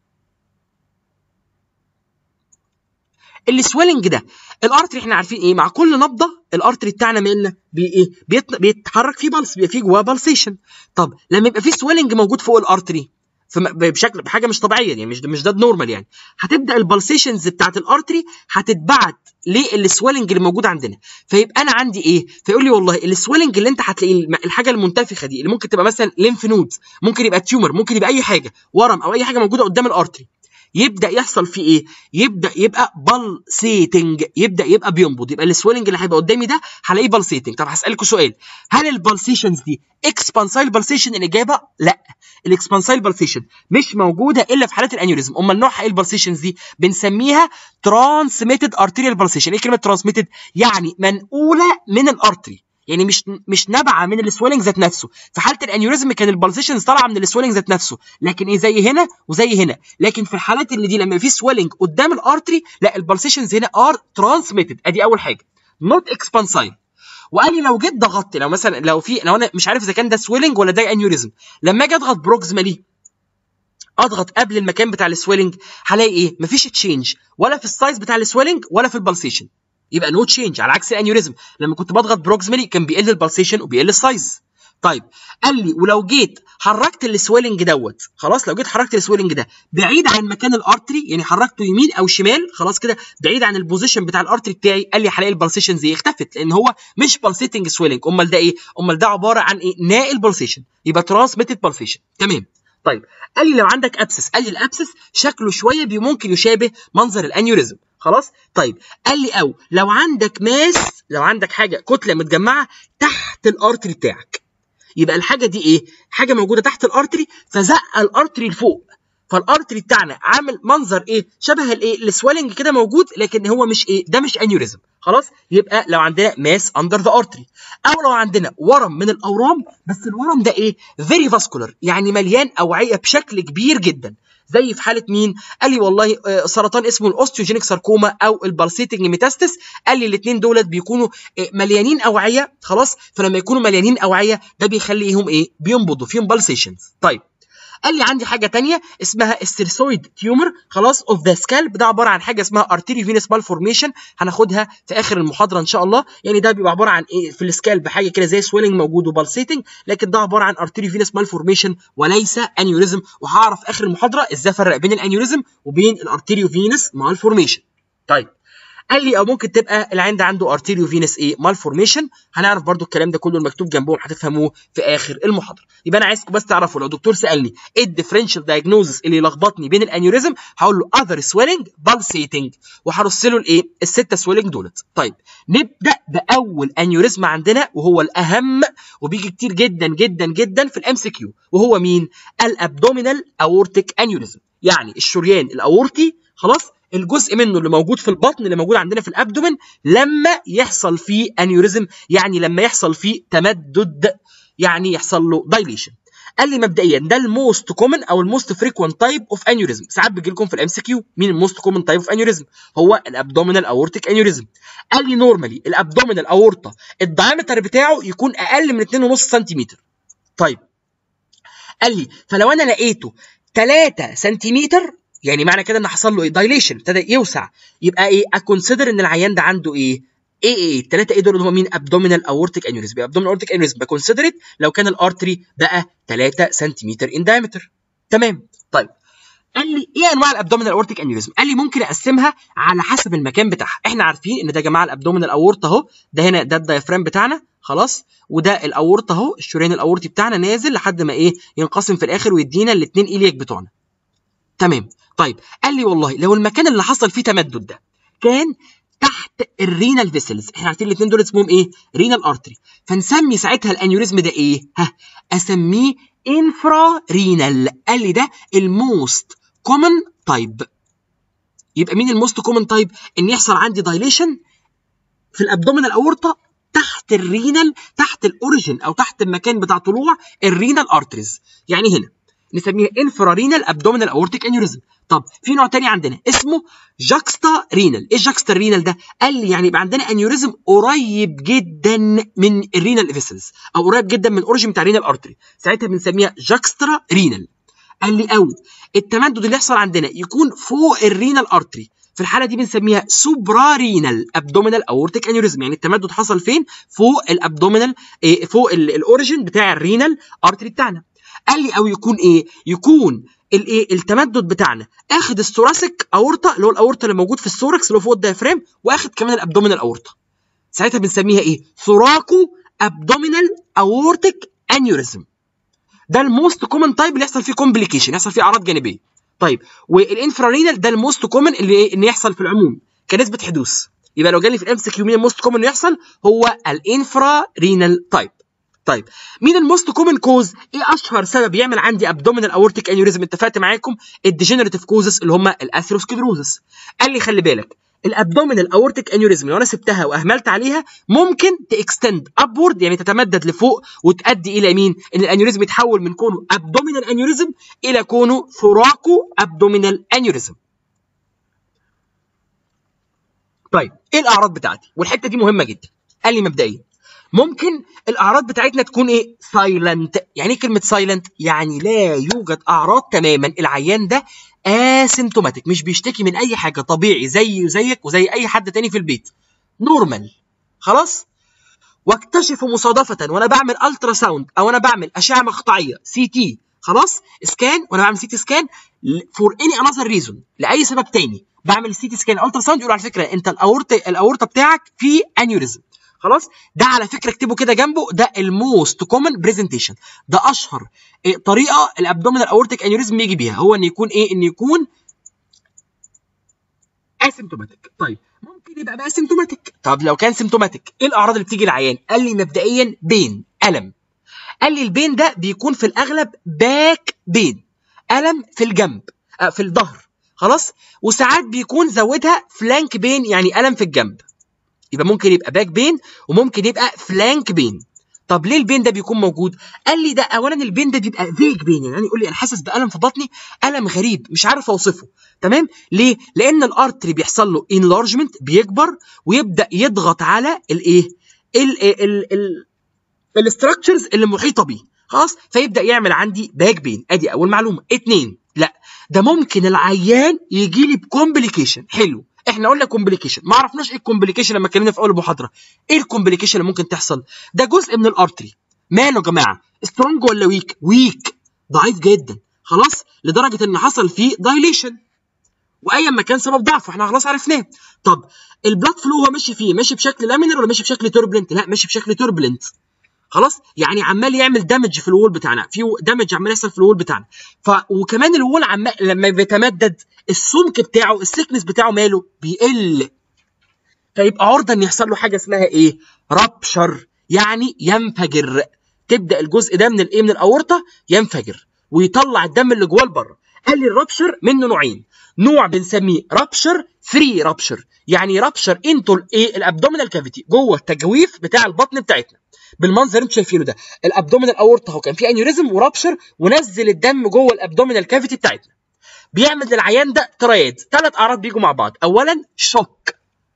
السويلنج ده الارتري احنا عارفين ايه مع كل نبضه الارتري بتاعنا مالنا بي ايه بيت... بيتحرك فيه بلس بيبقى فيه جواه بالسيشن طب لما يبقى فيه سويلنج موجود فوق الارتري بشكل بحاجه مش طبيعيه يعني مش مش ده النورمال يعني هتبدا البلسيشنز بتاعت الارتري هتتبعت للسويلنج اللي موجود عندنا فيبقى انا عندي ايه فيقول لي والله السويلنج اللي انت هتلاقيه الحاجه المنتفخه دي اللي ممكن تبقى مثلا ليمف نود ممكن يبقى تيومر ممكن يبقى اي حاجه ورم او اي حاجه موجوده قدام الارتري يبدا يحصل فيه ايه يبدا يبقى بلسيتنج يبدا يبقى بينبض يبقى السويلنج اللي هيبقى قدامي ده هلاقيه بلسيتنج طب هسالكوا سؤال هل البلسيشنز دي اكسبانسايل بلسيشن الاجابه لا الاكسبانسايل بلسيشن مش موجوده الا في حالات الانيوريزم امال نوعها ايه البلسيشنز دي بنسميها ترانسميتد ارتيريال بلسيشن ايه كلمه ترانسميتد يعني منقوله من الارتري يعني مش مش نابعه من السويلنج ذات نفسه في حاله الانيوريزم كان البلسيشنز طالعه من السويلنج ذات نفسه لكن ايه زي هنا وزي هنا لكن في الحالات اللي دي لما في سويلنج قدام الارتري لا البلسيشنز هنا ار ترانسميتد ادي اول حاجه نوت اكسبانسايل وقال لي لو جيت ضغطت لو مثلا لو في لو انا مش عارف اذا كان ده سويلنج ولا ده انيوريزم لما اجي اضغط بروكسيمالي اضغط قبل المكان بتاع السويلنج هلاقي ايه مفيش تشينج ولا في السايز بتاع السويلنج ولا في البلسيشن يبقى نو تشينج على عكس الانيوريزم لما كنت بضغط بروكسيمالي كان بيقل البلسيشن وبيقل السايز طيب قال لي ولو جيت حركت السويلنج دوت خلاص لو جيت حركت السويلنج ده بعيد عن مكان الارتري يعني حركته يمين او شمال خلاص كده بعيد عن البوزيشن بتاع الارتري بتاعي قال لي هلاقي البلسيشن زي اختفت لان هو مش بالسيتنج سويلنج امال ده ايه امال ده عباره عن ايه ناقل بالسيشن يبقى ترانسميتد بالسيشن تمام طيب قال لي لو عندك ابسس قال لي الابسس شكله شويه ممكن يشابه منظر الانيوريزم خلاص طيب قال لي او لو عندك ماس لو عندك حاجه كتله متجمعه تحت الارتري بتاعك يبقى الحاجه دي ايه حاجه موجوده تحت الارتري فزق الارتري لفوق فالارتري بتاعنا عامل منظر ايه شبه الايه السويلنج كده موجود لكن هو مش ايه ده مش انيوريزم خلاص يبقى لو عندنا ماس اندر ذا ارتري او لو عندنا ورم من الاورام بس الورم ده ايه فيري فاسكولار يعني مليان اوعيه بشكل كبير جدا زي في حاله مين قال لي والله سرطان اسمه الاوستيوجينيك ساركوما او البالسيتنج ميتاستس قال لي الاثنين دولت بيكونوا مليانين اوعيه خلاص فلما يكونوا مليانين اوعيه ده بيخليهم ايه بينبضوا فيهم بالسيشنز طيب قال لي عندي حاجه تانية اسمها السيرسويد تيومر خلاص اوف ذا سكالب ده عباره عن حاجه اسمها ارتيري فينس مالفورميشن هناخدها في اخر المحاضره ان شاء الله يعني ده بيبقى عباره عن ايه في السكالب حاجه كده زي سويلنج موجود وبالسيتنج لكن ده عباره عن ارتيري فينس مالفورميشن وليس انيوريزم وهعرف اخر المحاضره ازاي افرق بين الانيوريزم وبين الارتيريو فينس مالفورميشن طيب قال لي او ممكن تبقى العين ده عنده ارتيريو فينس ايه مالفورميشن هنعرف برضو الكلام ده كله المكتوب جنبهم هتفهموه في اخر المحاضره يبقى انا عايزكم بس تعرفوا لو دكتور سالني ايه الديفرنشال دايجنوزس اللي يلخبطني بين الانيوريزم هقول له اذر سويلنج بالسيتنج وهرص له الايه السته سويلنج دولت طيب نبدا باول انيوريزم عندنا وهو الاهم وبيجي كتير جدا جدا جدا في الام سي كيو وهو مين الابدومينال اورتيك انيوريزم يعني الشريان الاورطي خلاص الجزء منه اللي موجود في البطن اللي موجود عندنا في الابدومن لما يحصل فيه انيوريزم يعني لما يحصل فيه تمدد يعني يحصل له دايليشن قال لي مبدئيا ده الموست كومن او الموست فريكوينت تايب اوف انيوريزم ساعات بيجي لكم في الام سي كيو مين الموست كومن تايب اوف انيوريزم هو الابدومينال اورتيك انيوريزم قال لي نورمالي الابدومينال اورتا الدايمتر بتاعه يكون اقل من 2.5 سنتيمتر طيب قال لي فلو انا لقيته 3 سنتيمتر يعني معنى كده ان حصل له ايه دايليشن ابتدى يوسع يبقى ايه اكونسيدر ان العيان ده عنده ايه ايه ايه الثلاثه ايه دول اللي هم مين ابدومينال اورتيك انيوريزم يبقى ابدومينال اورتيك انيوريزم بكونسيدر لو كان الارتري بقى 3 سنتيمتر ان دايمتر تمام طيب قال لي ايه انواع الابدومينال اورتيك انيوريزم قال لي ممكن اقسمها على حسب المكان بتاعها احنا عارفين ان ده يا جماعه الابدومينال اورتا اهو ده هنا ده الدايفرام بتاعنا خلاص وده الاورتا اهو الشريان الاورتي بتاعنا نازل لحد ما ايه ينقسم في الاخر ويدينا الاثنين ايليك بتوعنا تمام طيب قال لي والله لو المكان اللي حصل فيه تمدد ده كان تحت الرينال فيسلز احنا عارفين الاثنين دول اسمهم ايه رينال ارتري فنسمي ساعتها الانيوريزم ده ايه ها اسميه انفرا رينال قال لي ده الموست كومن تايب يبقى مين الموست كومن تايب ان يحصل عندي دايليشن في الابدومينال اورتا تحت الرينال تحت الاوريجن او تحت المكان بتاع طلوع الرينال ارتريز يعني هنا نسميها انفرارينال ابدومينال اورتيك انيوريزم طب في نوع تاني عندنا اسمه جاكستا رينال ايه جاكستا رينال ده قال لي يعني يبقى عندنا انيوريزم قريب جدا من الرينال فيسلز او قريب جدا من الاوريجن بتاع الرينال ارتري ساعتها بنسميها جاكسترا رينال قال لي او التمدد اللي يحصل عندنا يكون فوق الرينال ارتري في الحاله دي بنسميها سوبرا رينال ابدومينال اورتيك انيوريزم يعني التمدد حصل فين فوق الابدومينال إيه فوق الاوريجن بتاع الرينال ارتري بتاعنا قال لي او يكون ايه يكون الايه التمدد بتاعنا اخد الثوراسيك اورتا اللي هو الاورتا اللي موجود في الثوركس اللي هو فوق الدايفرام واخد كمان الابدومينال اورتا ساعتها بنسميها ايه ثوراكو ابدومينال اورتيك انيوريزم ده الموست كومن تايب اللي يحصل فيه كومبليكيشن يحصل فيه اعراض جانبيه طيب والانفرارينال ده الموست كومن اللي ايه ان يحصل في العموم كنسبه حدوث يبقى لو جالي في الام سي كيو مين الموست كومن اللي يحصل هو الانفرارينال تايب طيب مين الموست كومن كوز ايه اشهر سبب يعمل عندي ابدومينال اورتيك انيوريزم اتفقت معاكم الديجنريتيف كوزس اللي هم الاثيروسكلروزس قال لي خلي بالك الابدومينال اورتيك انيوريزم لو انا سبتها واهملت عليها ممكن تاكستند ابورد يعني تتمدد لفوق وتؤدي الى مين ان الانيوريزم يتحول من كونه ابدومينال انيوريزم الى كونه ثوراكو ابدومينال انيوريزم طيب ايه الاعراض بتاعتي والحته دي مهمه جدا قال لي مبدئيا ممكن الاعراض بتاعتنا تكون ايه سايلنت يعني ايه كلمه سايلنت يعني لا يوجد اعراض تماما العيان ده اسيمتوماتيك مش بيشتكي من اي حاجه طبيعي زي زيك وزي اي حد تاني في البيت نورمال خلاص واكتشف مصادفه وانا بعمل الترا ساوند او انا بعمل اشعه مقطعيه سي تي خلاص سكان وانا بعمل سي تي سكان فور اني انذر ريزون لاي سبب تاني بعمل سي تي سكان الترا ساوند يقول على فكره انت الاورطه الاورطه بتاعك فيه انيوريزم خلاص ده على فكره اكتبه كده جنبه ده الموست كومن برزنتيشن ده اشهر إيه طريقه الابدومينال اورتيك انيوريزم يجي بيها هو ان يكون ايه ان يكون اسيمتوماتيك طيب ممكن يبقى بقى سيمتوماتيك طب لو كان سيمتوماتيك ايه الاعراض اللي بتيجي للعيان قال لي مبدئيا بين الم قال لي البين ده بيكون في الاغلب باك بين الم في الجنب آه في الظهر خلاص وساعات بيكون زودها فلانك بين يعني الم في الجنب يبقى ممكن يبقى باك بين وممكن يبقى فلانك بين طب ليه البين ده بيكون موجود قال لي ده اولا البين ده بيبقى فيج بين يعني يقول لي انا حاسس بالم في بطني الم غريب مش عارف اوصفه تمام ليه لان الارتري بيحصل له انلارجمنت بيكبر ويبدا يضغط على الايه ال ال ال الاستراكشرز اللي محيطه بيه خلاص فيبدا يعمل عندي باك بين ادي اول معلومه اتنين لا ده ممكن العيان يجي لي بكومبليكيشن حلو احنا قلنا كومبليكيشن ما عرفناش ايه الكومبليكيشن لما اتكلمنا في اول المحاضره ايه الكومبليكيشن اللي ممكن تحصل ده جزء من الارتري ماله يا جماعه سترونج ولا ويك ويك ضعيف جدا خلاص لدرجه ان حصل فيه دايليشن وايا ما كان سبب ضعفه احنا خلاص عرفناه طب البلاد فلو هو ماشي فيه ماشي بشكل لامينر ولا ماشي بشكل توربلنت لا ماشي بشكل توربلنت خلاص يعني عمال يعمل دامج في الوول بتاعنا في دامج عمال يحصل في الوول بتاعنا ف وكمان الوول عمال لما بيتمدد السمك بتاعه السكنس بتاعه ماله بيقل فيبقى عرضه ان يحصل له حاجه اسمها ايه رابشر يعني ينفجر تبدا الجزء ده من الايه من الاورطه ينفجر ويطلع الدم اللي جواه لبره قال لي الرابشر منه نوعين نوع بنسميه رابشر فري رابشر يعني رابشر انتو الايه الابدومينال كافيتي جوه التجويف بتاع البطن بتاعتنا بالمنظر اللي انتوا شايفينه ده الابدومينال اورتا اهو كان فيه انيوريزم ورابشر ونزل الدم جوه الابدومينال كافيتي بتاعتنا بيعمل للعيان ده ترايد ثلاث اعراض بيجوا مع بعض اولا شوك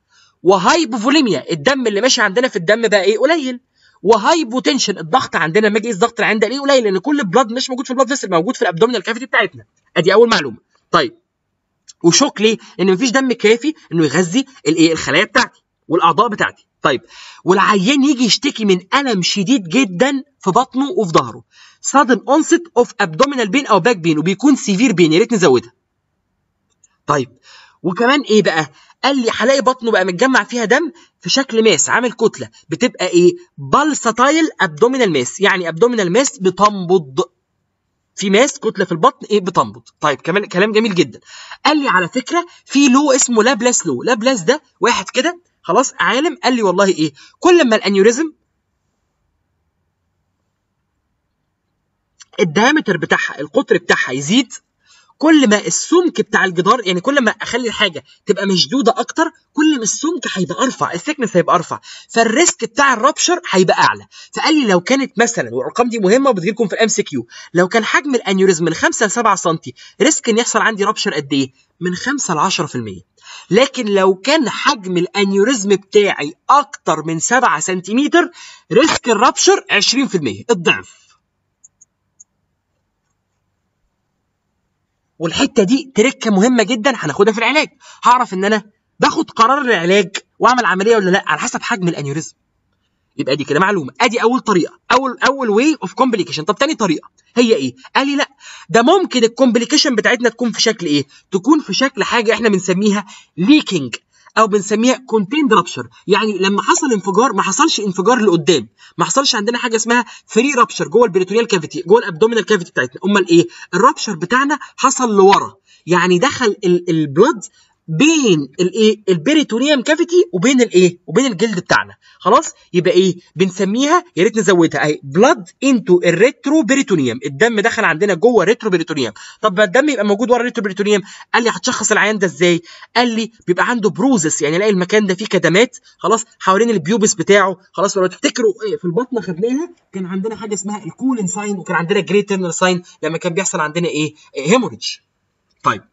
وهايبوفوليميا الدم اللي ماشي عندنا في الدم بقى ايه قليل وهايبوتنشن الضغط عندنا لما اجي اقيس ضغط العيان ده ليه قليل لان كل بلاد مش موجود في البلاد فيسل موجود في الابدومينال كافيتي بتاعتنا ادي اول معلومه طيب وشوك ليه لان مفيش دم كافي انه يغذي الايه الخلايا بتاعتي والاعضاء بتاعتي طيب والعيان يجي يشتكي من الم شديد جدا في بطنه وفي ظهره sudden onset of abdominal pain او باك بين وبيكون سيفير بين يا ريت نزودها طيب وكمان ايه بقى قال لي هلاقي بطنه بقى متجمع فيها دم في شكل ماس عامل كتله بتبقى ايه بالساتايل ابدومينال ماس يعني ابدومينال ماس بتنبض في ماس كتله في البطن ايه بتنبض طيب كمان كلام جميل جدا قال لي على فكره في لو اسمه لابلاس لو لابلاس ده واحد كده خلاص عالم قال لي والله ايه كل ما الانيوريزم الدايمتر بتاعها القطر بتاعها يزيد كل ما السمك بتاع الجدار يعني كل ما اخلي الحاجه تبقى مشدوده اكتر كل ما السمك هيبقى ارفع الثيكنس هيبقى ارفع فالريسك بتاع الرابشر هيبقى اعلى فقال لي لو كانت مثلا والارقام دي مهمه وبتجيلكم في الام سي كيو لو كان حجم الانيوريزم من 5 ل 7 سم ريسك ان يحصل عندي رابشر قد ايه من 5 ل 10% لكن لو كان حجم الانيوريزم بتاعي اكتر من 7 سنتيمتر ريسك الرابشر 20% الضعف والحته دي تركه مهمه جدا هناخدها في العلاج هعرف ان انا باخد قرار العلاج واعمل عمليه ولا لا على حسب حجم الانيوريزم يبقى دي كده معلومه ادي اول طريقه اول اول واي اوف كومبليكيشن طب تاني طريقه هي ايه قال لي لا ده ممكن الكومبليكيشن بتاعتنا تكون في شكل ايه تكون في شكل حاجه احنا بنسميها ليكينج او بنسميها كونتيند رابشر يعني لما حصل انفجار ما حصلش انفجار لقدام ما حصلش عندنا حاجه اسمها فري رابشر جوه البريتونيال كافيتي جوه الابدومينال كافيتي بتاعتنا امال ايه الرابشر بتاعنا حصل لورا يعني دخل البلد بين الايه البريتونيوم كافيتي وبين الايه وبين الجلد بتاعنا خلاص يبقى ايه بنسميها يا ريت نزودها اهي بلاد انتو الريترو بريتونيوم الدم دخل عندنا جوه الريترو بريتونيوم طب ما الدم يبقى موجود ورا الريترو بريتونيوم قال لي هتشخص العيان ده ازاي قال لي بيبقى عنده بروزس يعني الاقي المكان ده فيه كدمات خلاص حوالين البيوبس بتاعه خلاص لو تفتكروا ايه في البطن خدناها كان عندنا حاجه اسمها الكولين ساين وكان عندنا جريت تيرنال ساين لما كان بيحصل عندنا ايه هيموريدج طيب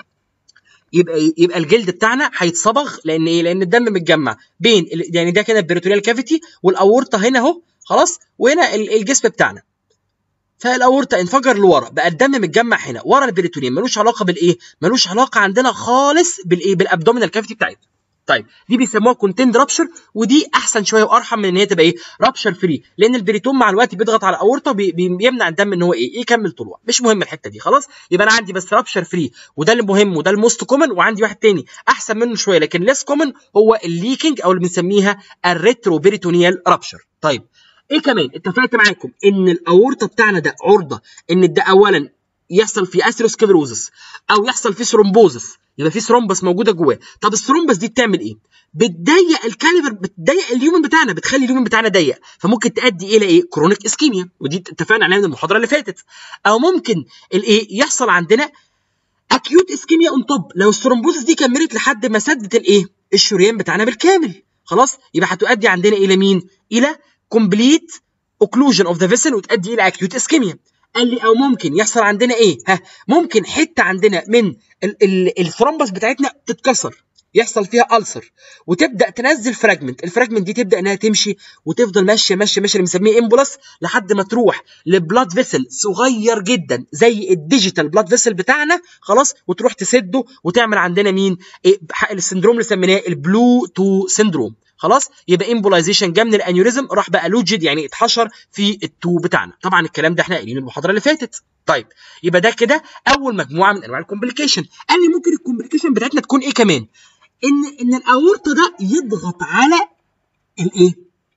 يبقى يبقى الجلد بتاعنا هيتصبغ لان ايه؟ لان الدم متجمع بين يعني ده كده البريتونيال كافيتي والاورطه هنا اهو خلاص وهنا الجسم بتاعنا. فالاورطه انفجر لورا بقى الدم متجمع هنا ورا البريتونيوم ملوش علاقه بالايه؟ ملوش علاقه عندنا خالص بالايه؟ بالابدومينال كافيتي بتاعتنا. طيب دي بيسموها كونتند رابشر ودي احسن شويه وارحم من ان هي تبقى ايه رابشر فري لان البريتون مع الوقت بيضغط على الاورطه بي بيمنع الدم ان هو ايه يكمل طلوع مش مهم الحته دي خلاص يبقى انا عندي بس رابشر فري وده المهم وده الموست كومن وعندي واحد تاني احسن منه شويه لكن ليس كومن هو الليكينج او اللي بنسميها الريترو بريتونيال رابشر طيب ايه كمان اتفقت معاكم ان الاورطه بتاعنا ده عرضه ان ده اولا يحصل في اثيروسكلروزس او يحصل في ثرومبوزس يبقى في ثرومبس موجوده جواه طب الثرومبس دي بتعمل ايه بتضيق الكاليبر بتضيق اليومن بتاعنا بتخلي اليومن بتاعنا ضيق فممكن تؤدي الى ايه كرونيك اسكيميا ودي اتفقنا عليها من المحاضره اللي فاتت او ممكن الايه يحصل عندنا اكيوت اسكيميا اون توب لو الثرومبوزس دي كملت لحد ما سدت الايه الشريان بتاعنا بالكامل خلاص يبقى هتؤدي عندنا الى مين الى كومبليت اوكلوجن اوف ذا فيسل وتؤدي الى اكيوت اسكيميا قال لي او ممكن يحصل عندنا ايه ها ممكن حته عندنا من الثرومبس بتاعتنا تتكسر يحصل فيها ألسر وتبدا تنزل فراجمنت الفراجمنت دي تبدا انها تمشي وتفضل ماشيه ماشيه ماشيه اللي بنسميه امبولس لحد ما تروح لبلاد فيسل صغير جدا زي الديجيتال بلاد فيسل بتاعنا خلاص وتروح تسده وتعمل عندنا مين إيه السندروم اللي سميناه البلو تو سندروم خلاص يبقى امبولايزيشن جه من الانيوريزم راح بقى لوجد يعني اتحشر في التو بتاعنا طبعا الكلام ده احنا قايلينه المحاضره اللي فاتت طيب يبقى ده كده اول مجموعه من انواع الكومبليكيشن قال لي ممكن الكومبليكيشن بتاعتنا تكون ايه كمان ان ان الاورطه ده يضغط على الايه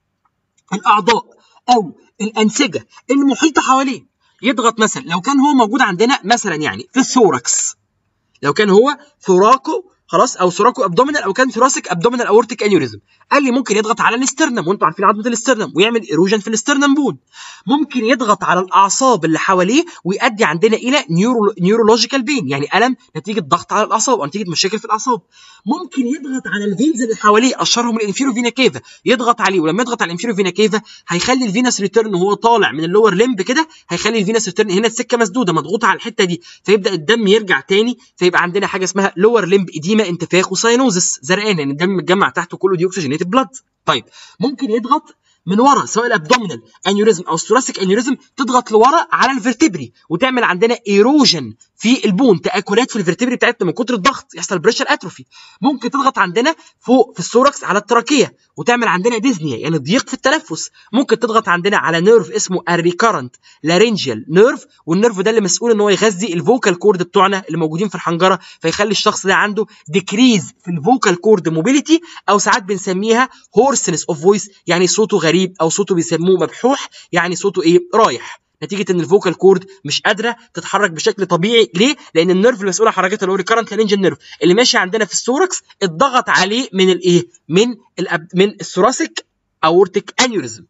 الاعضاء او الانسجه المحيطه حواليه يضغط مثلا لو كان هو موجود عندنا مثلا يعني في الثوركس لو كان هو ثوراكو خلاص او ثوراكو ابدومينال او كان ثوراسيك ابدومينال اورتيك انيوريزم قال لي ممكن يضغط على الاسترنم وانتوا عارفين عظمه الاسترنم ويعمل ايروجن في الاسترنم بون ممكن يضغط على الاعصاب اللي حواليه ويؤدي عندنا الى نيورو نيورولوجيكال بين يعني الم نتيجه ضغط على الاعصاب او نتيجه مشاكل في الاعصاب ممكن يضغط على الفينز اللي حواليه اشهرهم الانفيرو فينا كيفا يضغط عليه ولما يضغط على الانفيرو فينا كيفا هيخلي الفينس ريتيرن وهو طالع من اللور لمب كده هيخلي الفينس ريتيرن هنا السكه مسدوده مضغوطه على الحته دي فيبدا الدم يرجع تاني فيبقى عندنا حاجه اسمها لور لمب اديما انتفاخ وساينوزس زرقان لان يعني الدم متجمع تحته كله دي اوكسجينيتد بلاد طيب ممكن يضغط من ورا سواء الابدومينال انيوريزم او الثوراسيك انيوريزم تضغط لورا على الفرتبري وتعمل عندنا ايروجن في البون تاكلات في الفرتبري بتاعتنا من كتر الضغط يحصل بريشر اتروفي ممكن تضغط عندنا فوق في الثوركس على التراكيه وتعمل عندنا ديزنيا يعني ضيق في التنفس ممكن تضغط عندنا على نيرف اسمه الريكارنت لارنجيال نيرف والنيرف ده اللي مسؤول ان هو يغذي الفوكال كورد بتوعنا اللي موجودين في الحنجره فيخلي الشخص ده عنده ديكريز في الفوكال كورد موبيليتي او ساعات بنسميها هورسنس اوف فويس يعني صوته غريب او صوته بيسموه مبحوح يعني صوته ايه رايح نتيجه ان الفوكال كورد مش قادره تتحرك بشكل طبيعي ليه لان النيرف المسؤول عن حركتها اللي هو الكرنت لارنجيال نيرف اللي ماشي عندنا في الثوركس اتضغط عليه من الايه من الأب... من الثوراسيك اورتيك انيوريزم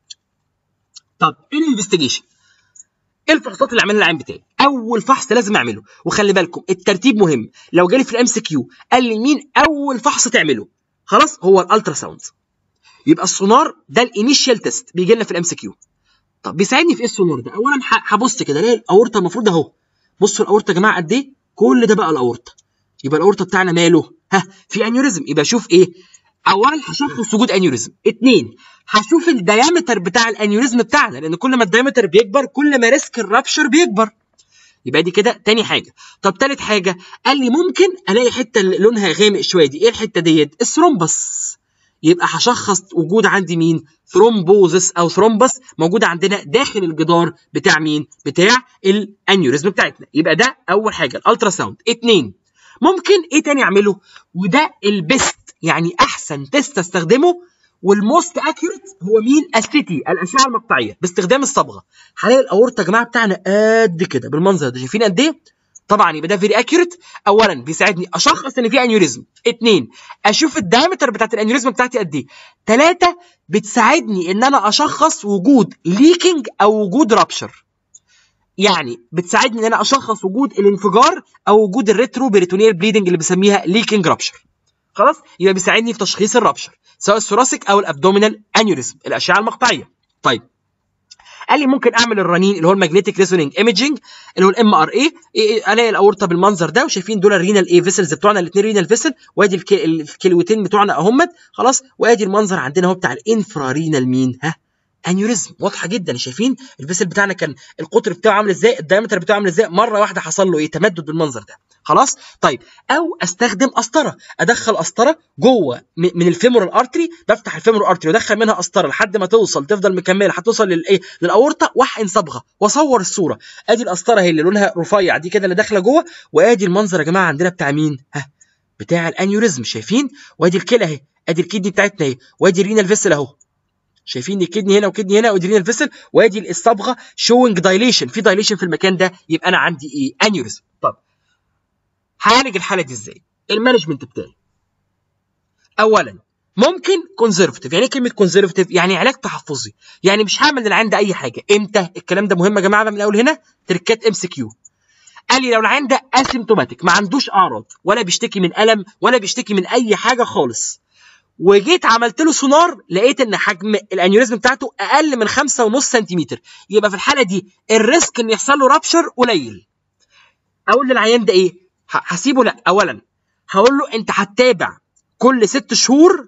طب ايه الانفستيجيشن ايه الفحوصات اللي عملها العين بتاعي اول فحص لازم اعمله وخلي بالكم الترتيب مهم لو جالي في الام سي كيو قال لي مين اول فحص تعمله خلاص هو الالترا ساوند يبقى السونار ده الانيشال تيست بيجي لنا في الام سي كيو طب بيساعدني في ايه السونار ده اولا هبص كده الاقي الاورطه المفروض اهو بصوا الاورطه يا جماعه قد ايه كل ده بقى الاورطه يبقى الاورطه بتاعنا ماله ها في انيوريزم يبقى اشوف ايه اولا هشخص وجود انيوريزم اثنين هشوف الديامتر بتاع الانيوريزم بتاعنا لان كل ما الديامتر بيكبر كل ما ريسك الرابشر بيكبر يبقى دي كده تاني حاجه طب تالت حاجه قال لي ممكن الاقي حته اللي لونها غامق شويه دي ايه الحته ديت الثرومبس يبقى هشخص وجود عندي مين ثرومبوزس او ثرومبس موجوده عندنا داخل الجدار بتاع مين بتاع الانيوريزم بتاعتنا يبقى ده اول حاجه الالترا ساوند اتنين ممكن ايه تاني اعمله وده البيست يعني احسن تيست استخدمه والموست اكيوريت هو مين السيتي الاشعه المقطعيه باستخدام الصبغه هلاقي الاورطه يا جماعه بتاعنا قد كده بالمنظر ده شايفين قد ايه طبعا يبقى ده فيري اكيوريت اولا بيساعدني اشخص ان في انيوريزم اثنين اشوف الدايمتر بتاعت الانيوريزم بتاعتي قد ايه ثلاثه بتساعدني ان انا اشخص وجود ليكينج او وجود رابشر يعني بتساعدني ان انا اشخص وجود الانفجار او وجود الريترو بيريتونيال بليدنج اللي بسميها ليكينج رابشر خلاص يبقى بيساعدني في تشخيص الرابشر سواء الثوراسيك او الابدومينال انيوريزم الاشعه المقطعيه طيب قال لي ممكن اعمل الرنين اللي هو الماجنتيك ريزونينج ايمجنج اللي هو الام ار اي الاقي الاورطه بالمنظر ده وشايفين دول الرينال ايه فيسلز بتوعنا الاثنين رينال فيسل وادي الكلوتين بتوعنا اهمت خلاص وادي المنظر عندنا هو بتاع الانفرا رينال مين ها انيوريزم واضحه جدا شايفين الفيسل بتاعنا كان القطر بتاعه عامل ازاي الدايمتر بتاعه عامل ازاي مره واحده حصل له ايه تمدد بالمنظر ده خلاص طيب او استخدم قسطره ادخل قسطره جوه من الفيمورال ارتري بفتح الفيمورال ارتري وادخل منها قسطره لحد ما توصل تفضل مكمله هتوصل للايه للاورطه واحقن صبغه واصور الصوره ادي القسطره هي اللي لونها رفيع دي كده اللي داخله جوه وادي المنظر يا جماعه عندنا بتاع مين ها بتاع الانيوريزم شايفين وادي الكلى اهي ادي الكدني بتاعتنا اهي وادي الرينال فيسل اهو شايفين الكدني هنا وكدني هنا ودي رينال فيسل وادي الصبغه شوينج دايليشن في دايليشن في المكان ده يبقى انا عندي ايه انيوريزم طب هعالج الحاله دي ازاي المانجمنت بتاعي اولا ممكن كونزرفتيف يعني ايه كلمه كونزرفتيف يعني علاج تحفظي يعني مش هعمل للعين ده اي حاجه امتى الكلام ده مهم يا جماعه من الاول هنا تركات ام سي كيو قال لي لو العين ده اسيمتوماتيك ما عندوش اعراض ولا بيشتكي من الم ولا بيشتكي من اي حاجه خالص وجيت عملت له سونار لقيت ان حجم الانيوريزم بتاعته اقل من 5.5 سنتيمتر يبقى في الحاله دي الريسك ان يحصل له رابشر قليل اقول للعيان ده ايه هسيبه لا اولا هقول له انت هتتابع كل ست شهور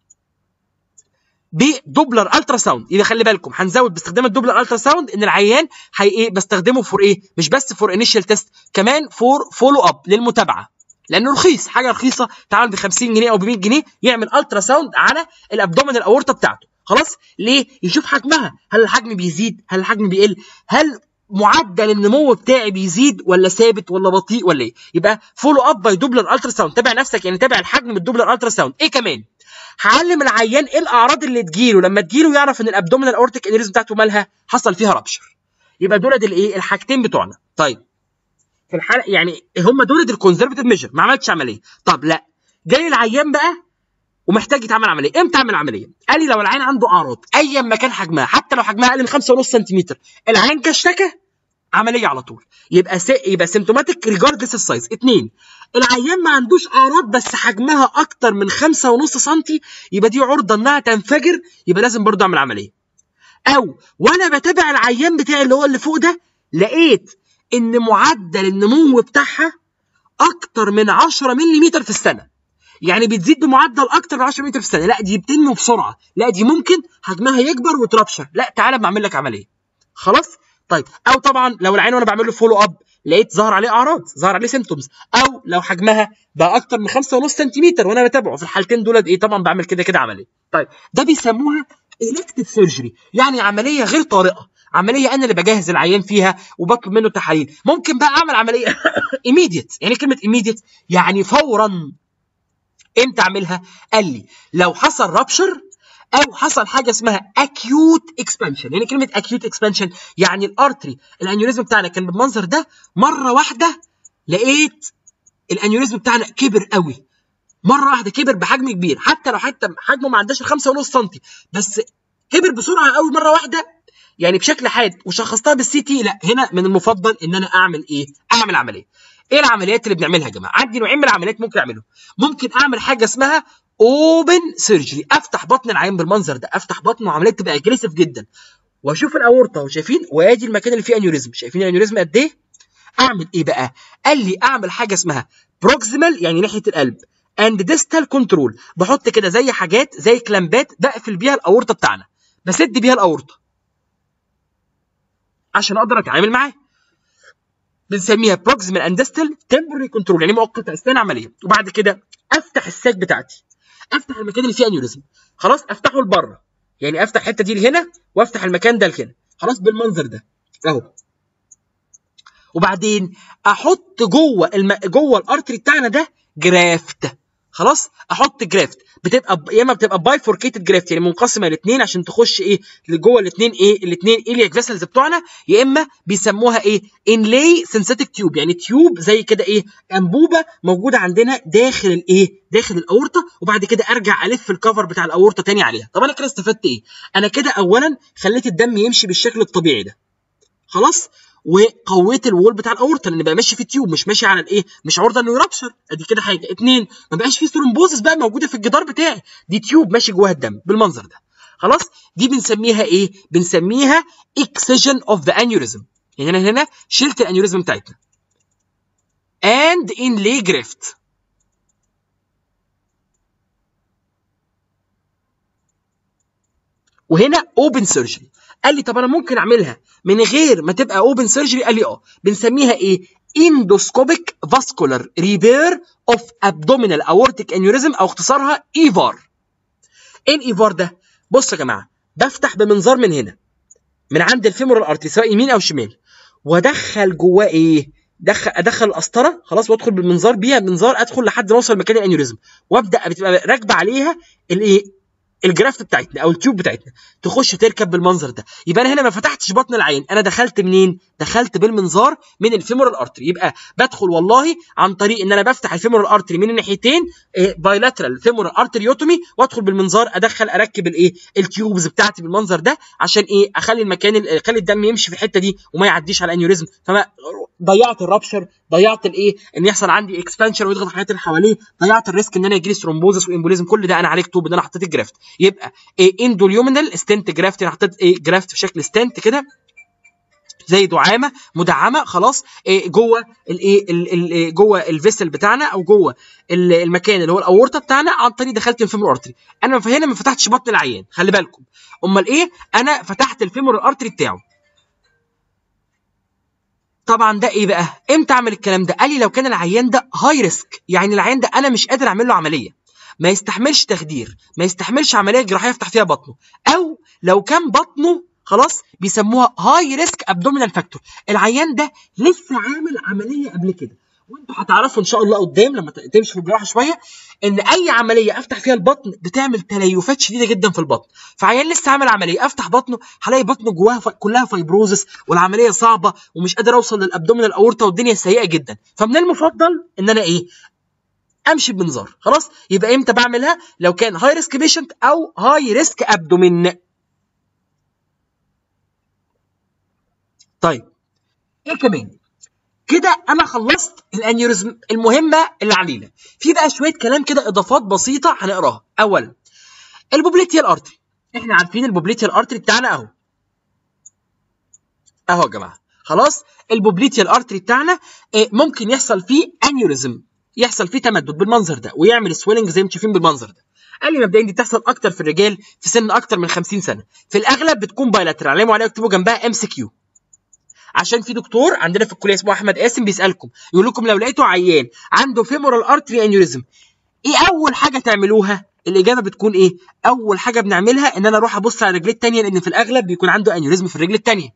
بدوبلر الترا ساوند يبقى خلي بالكم هنزود باستخدام الدوبلر الترا ساوند ان العيان هي ايه بستخدمه فور ايه مش بس فور انيشال تيست كمان فور فولو اب للمتابعه لانه رخيص حاجه رخيصه تعمل ب 50 جنيه او ب 100 جنيه يعمل الترا ساوند على الابدومين الاورطه بتاعته خلاص ليه يشوف حجمها هل الحجم بيزيد هل الحجم بيقل هل معدل النمو بتاعي بيزيد ولا ثابت ولا بطيء ولا ايه يبقى فولو اب باي دوبلر الترا ساوند تابع نفسك يعني تابع الحجم بالدوبلر الترا ساوند ايه كمان هعلم العيان ايه الاعراض اللي تجيله لما تجيله يعرف ان الابدومينال اورتيك انيريزم بتاعته مالها حصل فيها رابشر يبقى دول الايه الحاجتين بتوعنا طيب في الحاله يعني هم دول الكونزرفتيف ميجر ما عملتش عمليه طب لا جاي العيان بقى ومحتاج يتعمل عمليه امتى اعمل عمليه قال لي لو العين عنده اعراض ايا ما كان حجمها حتى لو حجمها اقل من 5.5 سنتيمتر العين كاشتكى عمليه على طول يبقى سي... يبقى سيمتوماتيك ريجاردلس السايز اثنين العيان ما عندوش اعراض بس حجمها اكتر من 5.5 سم يبقى دي عرضه انها تنفجر يبقى لازم برضه اعمل عمليه او وانا بتابع العيان بتاعي اللي هو اللي فوق ده لقيت ان معدل النمو بتاعها اكتر من 10 ملم في السنه يعني بتزيد بمعدل اكتر من 10 متر في الثانيه لا دي بتنمو بسرعه لا دي ممكن حجمها يكبر وترابشر لا تعالى بعمل لك عمليه خلاص طيب او طبعا لو العين وانا بعمل له فولو اب لقيت ظهر عليه اعراض ظهر عليه سيمتومز او لو حجمها بقى اكتر من 5.5 سنتيمتر وانا بتابعه في الحالتين دول ايه طبعا بعمل كده كده عمليه طيب ده بيسموها الكتيف سيرجري يعني عمليه غير طارئه عمليه انا اللي بجهز العيان فيها وبطلب منه تحاليل ممكن بقى اعمل عمليه ايميديت يعني كلمه ايميديت يعني فورا امتى اعملها قال لي لو حصل رابشر او حصل حاجه اسمها اكيوت اكسبانشن يعني كلمه اكيوت اكسبانشن يعني الارتري الانيوريزم بتاعنا كان بالمنظر ده مره واحده لقيت الانيوريزم بتاعنا كبر قوي مره واحده كبر بحجم كبير حتى لو حتى حجمه ما عداش ال 5.5 سم بس كبر بسرعه قوي مره واحده يعني بشكل حاد وشخصتها بالسي تي لا هنا من المفضل ان انا اعمل ايه؟ اعمل عمليه. ايه العمليات اللي بنعملها يا جماعه؟ عندي نوعين من العمليات ممكن اعملهم. ممكن اعمل حاجه اسمها اوبن سيرجري افتح بطن العين بالمنظر ده افتح بطنه وعمليه تبقى اجريسيف جدا واشوف الاورطه وشايفين وادي المكان اللي فيه انيوريزم شايفين الانيوريزم قد ايه؟ اعمل ايه بقى؟ قال لي اعمل حاجه اسمها بروكسيمال يعني ناحيه القلب اند ديستال كنترول بحط كده زي حاجات زي كلامبات بقفل بيها الاورطه بتاعنا بسد بيها الاورطه عشان اقدر اتعامل معاه بنسميها بروكسيمال اند ديستال تمبرري كنترول يعني مؤقته اثناء عمليه وبعد كده افتح الساك بتاعتي افتح المكان اللي فيه انيوريزم خلاص افتحه لبره يعني افتح الحته دي لهنا وافتح المكان ده لهنا خلاص بالمنظر ده اهو وبعدين احط جوه الم... جوه الارتري بتاعنا ده جرافت خلاص احط جرافت بتبقى يا اما بتبقى بايفوركيتد جرافت يعني منقسمه الاثنين عشان تخش ايه لجوه الاثنين ايه الاثنين الياك فيسلز بتوعنا يا اما بيسموها ايه انلاي سينثيتك تيوب يعني تيوب زي كده ايه انبوبه موجوده عندنا داخل الايه داخل الاورطه وبعد كده ارجع الف الكفر بتاع الاورطه تاني عليها طب انا كده استفدت ايه انا كده اولا خليت الدم يمشي بالشكل الطبيعي ده خلاص وقويت الوول بتاع الاورطه لان بقى ماشي في تيوب مش ماشي على الايه مش عرضه انه يرابشر ادي كده حاجه اتنين ما بقاش في ثرومبوزس بقى موجوده في الجدار بتاعي دي تيوب ماشي جواها الدم بالمنظر ده خلاص دي بنسميها ايه بنسميها اكسجن اوف ذا انيوريزم يعني انا هنا شلت الانيوريزم بتاعتنا and in lay graft وهنا اوبن سيرجري قال لي طب انا ممكن اعملها من غير ما تبقى اوبن سيرجري قال لي اه بنسميها ايه اندوسكوبيك فاسكولار ريبير اوف ابدومينال اورتيك انيوريزم او اختصارها ايفار ايه الايفار ده بص يا جماعه بفتح بمنظار من هنا من عند الفيمورال ارتري سواء يمين او شمال وادخل جواه ايه دخل ادخل القسطره خلاص وادخل بالمنظار بيها منظار ادخل لحد ما اوصل مكان الانيوريزم وابدا بتبقى راكبه عليها الايه الجرافت بتاعتنا او التيوب بتاعتنا تخش تركب بالمنظر ده يبقى انا هنا ما فتحتش بطن العين انا دخلت منين دخلت بالمنظار من الفيمورال ارتري يبقى بدخل والله عن طريق ان انا بفتح الفيمورال ارتري من الناحيتين بايلاترال فيمورال ارتريوتومي وادخل بالمنظار ادخل اركب الايه التيوبز بتاعتي بالمنظر ده عشان ايه اخلي المكان اخلي الدم يمشي في الحته دي وما يعديش على الانيوريزم فما ضيعت الرابشر ضيعت الايه ان يحصل عندي اكسبانشن ويضغط الحاجات اللي حواليه ضيعت الريسك ان انا يجي لي ثرومبوزس وامبوليزم كل ده انا عالجته بان انا حطيت الجرافت يبقى إيه اندوليومينال ستنت جرافت انا حطيت ايه جرافت في شكل ستنت كده زي دعامه مدعمه خلاص إيه جوه الايه جوه الفيسل بتاعنا او جوه المكان اللي هو الاورطه بتاعنا عن طريق دخلت الفيمور ارتري انا هنا ما فتحتش بطن العيان خلي بالكم امال ايه انا فتحت الفيمور ارتري بتاعه طبعا ده ايه بقى امتى اعمل الكلام ده قال لي لو كان العيان ده هاي ريسك يعني العيان ده انا مش قادر اعمل له عمليه ما يستحملش تخدير ما يستحملش عمليه جراحيه افتح فيها بطنه او لو كان بطنه خلاص بيسموها هاي ريسك ابدومينال فاكتور العيان ده لسه عامل عمليه قبل كده وانتوا هتعرفوا ان شاء الله قدام لما تمشي في الجراحه شويه ان اي عمليه افتح فيها البطن بتعمل تليفات شديده جدا في البطن فعيان لسه عامل عمليه افتح بطنه هلاقي بطنه جواها ف... كلها فايبروزس والعمليه صعبه ومش قادر اوصل للابدومينال اورتا والدنيا سيئه جدا فمن المفضل ان انا ايه امشي بمنظار خلاص يبقى امتى بعملها لو كان هاي ريسك بيشنت او هاي ريسك ابدومين طيب ايه كمان كده انا خلصت الانيوريزم المهمه اللي علينا في بقى شويه كلام كده اضافات بسيطه هنقراها اولا البوبليتيال ارتري احنا عارفين البوبليتيال ارتري بتاعنا اهو اهو يا جماعه خلاص البوبليتيال ارتري بتاعنا ممكن يحصل فيه انيوريزم يحصل فيه تمدد بالمنظر ده ويعمل سويلنج زي ما انتم شايفين بالمنظر ده قال لي مبدئيا دي بتحصل اكتر في الرجال في سن اكتر من 50 سنه في الاغلب بتكون بايلاترال علموا عليها اكتبوا جنبها ام سي كيو عشان في دكتور عندنا في الكليه اسمه احمد قاسم بيسالكم يقول لكم لو لقيتوا عيان عنده فيمورال ارتري انيوريزم ايه اول حاجه تعملوها الاجابه بتكون ايه اول حاجه بنعملها ان انا اروح ابص على رجليه الثانيه لان في الاغلب بيكون عنده انيوريزم في الرجل الثانيه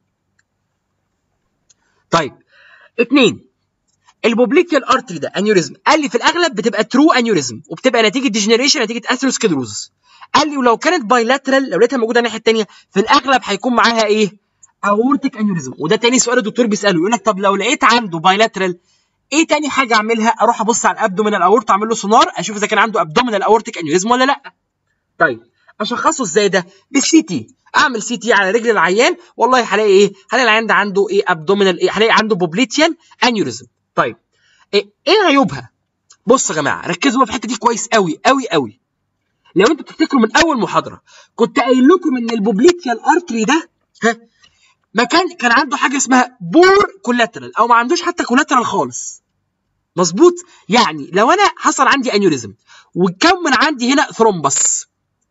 طيب اتنين البوبليكيال ارتري ده انيوريزم قال لي في الاغلب بتبقى ترو انيوريزم وبتبقى نتيجه ديجنريشن نتيجه اثيروسكلروزس قال لي ولو كانت بايلاترال لو لقيتها موجوده الناحيه الثانيه في الاغلب هيكون معاها ايه اورتيك انيوريزم وده تاني سؤال الدكتور بيساله يقول لك طب لو لقيت عنده بايلاترال ايه تاني حاجه اعملها اروح ابص على الابدومينال اورت اعمل له سونار اشوف اذا كان عنده ابدومينال اورتيك انيوريزم ولا لا طيب اشخصه ازاي ده بالسي تي اعمل سي تي على رجل العيان والله هلاقي ايه هلاقي العيان ده عنده ايه ابدومينال ايه هلاقي عنده بوبليتيال انيوريزم طيب ايه, إيه عيوبها بصوا يا جماعه ركزوا بقى في الحته دي كويس قوي قوي قوي لو انتوا تفتكروا من اول محاضره كنت قايل لكم ان البوبليتيال ارتري ده ها مكان كان عنده حاجه اسمها بور كولاترال او ما عندوش حتى كولاترال خالص مظبوط يعني لو انا حصل عندي انيوريزم وكون عندي هنا ثرومبس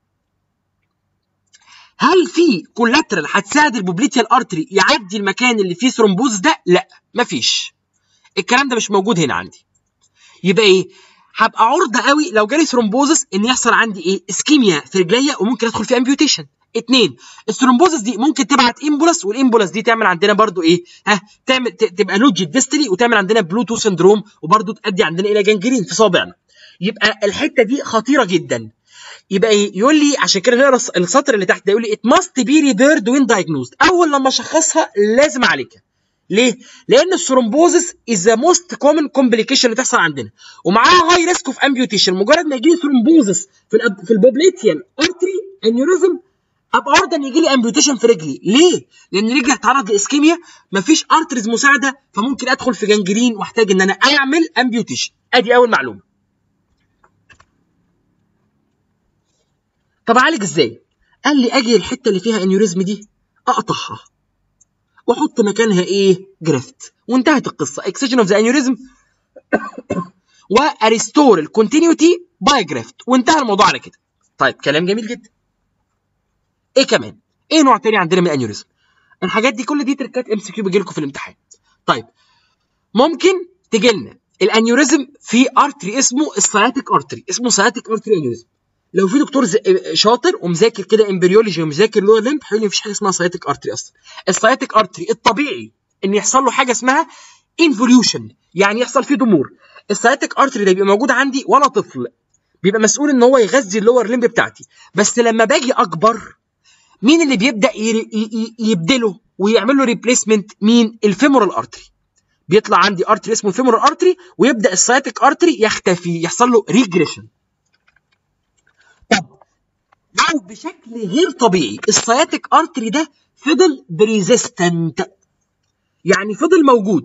هل في كولاترال هتساعد البوبليتيال ارتري يعدي المكان اللي فيه ثرومبوز ده لا مفيش الكلام ده مش موجود هنا عندي يبقى ايه هبقى عرضه قوي لو جالي ثرومبوزس ان يحصل عندي ايه اسكيميا في رجليا وممكن ادخل في امبيوتيشن اتنين الثرومبوزس دي ممكن تبعت امبولس والامبولس دي تعمل عندنا برضو ايه ها تعمل تبقى لوجيت ديستلي وتعمل عندنا بلوتو سندروم وبرضو تؤدي عندنا الى جنجرين في صابعنا يبقى الحته دي خطيره جدا يبقى ايه يقول لي عشان كده نقرا السطر اللي تحت ده يقول لي ات ماست بي ريبيرد وين دايجنوزد اول لما اشخصها لازم اعالجها ليه؟ لان الثرومبوزس از ذا موست كومن كومبليكيشن اللي تحصل عندنا ومعاها هاي ريسك اوف امبيوتيشن مجرد ما يجي لي ثرومبوزس في الأب... في البوبليتيان ارتري انيوريزم ابقى عرضه ان يجي لي امبيوتيشن في رجلي ليه لان رجلي هتعرض لاسكيميا مفيش ارتريز مساعده فممكن ادخل في جنجرين واحتاج ان انا اعمل امبيوتيشن ادي اول معلومه طب اعالج ازاي قال لي اجي الحته اللي فيها انيوريزم دي اقطعها واحط مكانها ايه جرافت وانتهت القصه اكسجن اوف ذا انيوريزم واريستور الكونتينيوتي باي جرافت وانتهى الموضوع على كده طيب كلام جميل جدا ايه كمان ايه نوع تاني عندنا من الانيوريزم الحاجات دي كل دي تركات ام سي كيو بيجي لكم في الامتحان طيب ممكن تجي لنا الانيوريزم في ارتري اسمه السياتيك ارتري اسمه سياتيك ارتري انيوريزم لو في دكتور شاطر ومذاكر كده امبريولوجي ومذاكر لور ليمب هيقول لي مفيش حاجه اسمها سياتيك ارتري اصلا السياتيك ارتري الطبيعي ان يحصل له حاجه اسمها انفوليوشن يعني يحصل فيه ضمور السياتيك ارتري ده بيبقى موجود عندي وانا طفل بيبقى مسؤول ان هو يغذي اللور ليمب بتاعتي بس لما باجي اكبر مين اللي بيبدا يبدله ويعمل له ريبليسمنت مين الفيمورال ارتري بيطلع عندي ارتري اسمه الفيمورال ارتري ويبدا السياتيك ارتري يختفي يحصل له ريجريشن طب لو بشكل غير طبيعي السياتيك ارتري ده فضل بريزيستنت يعني فضل موجود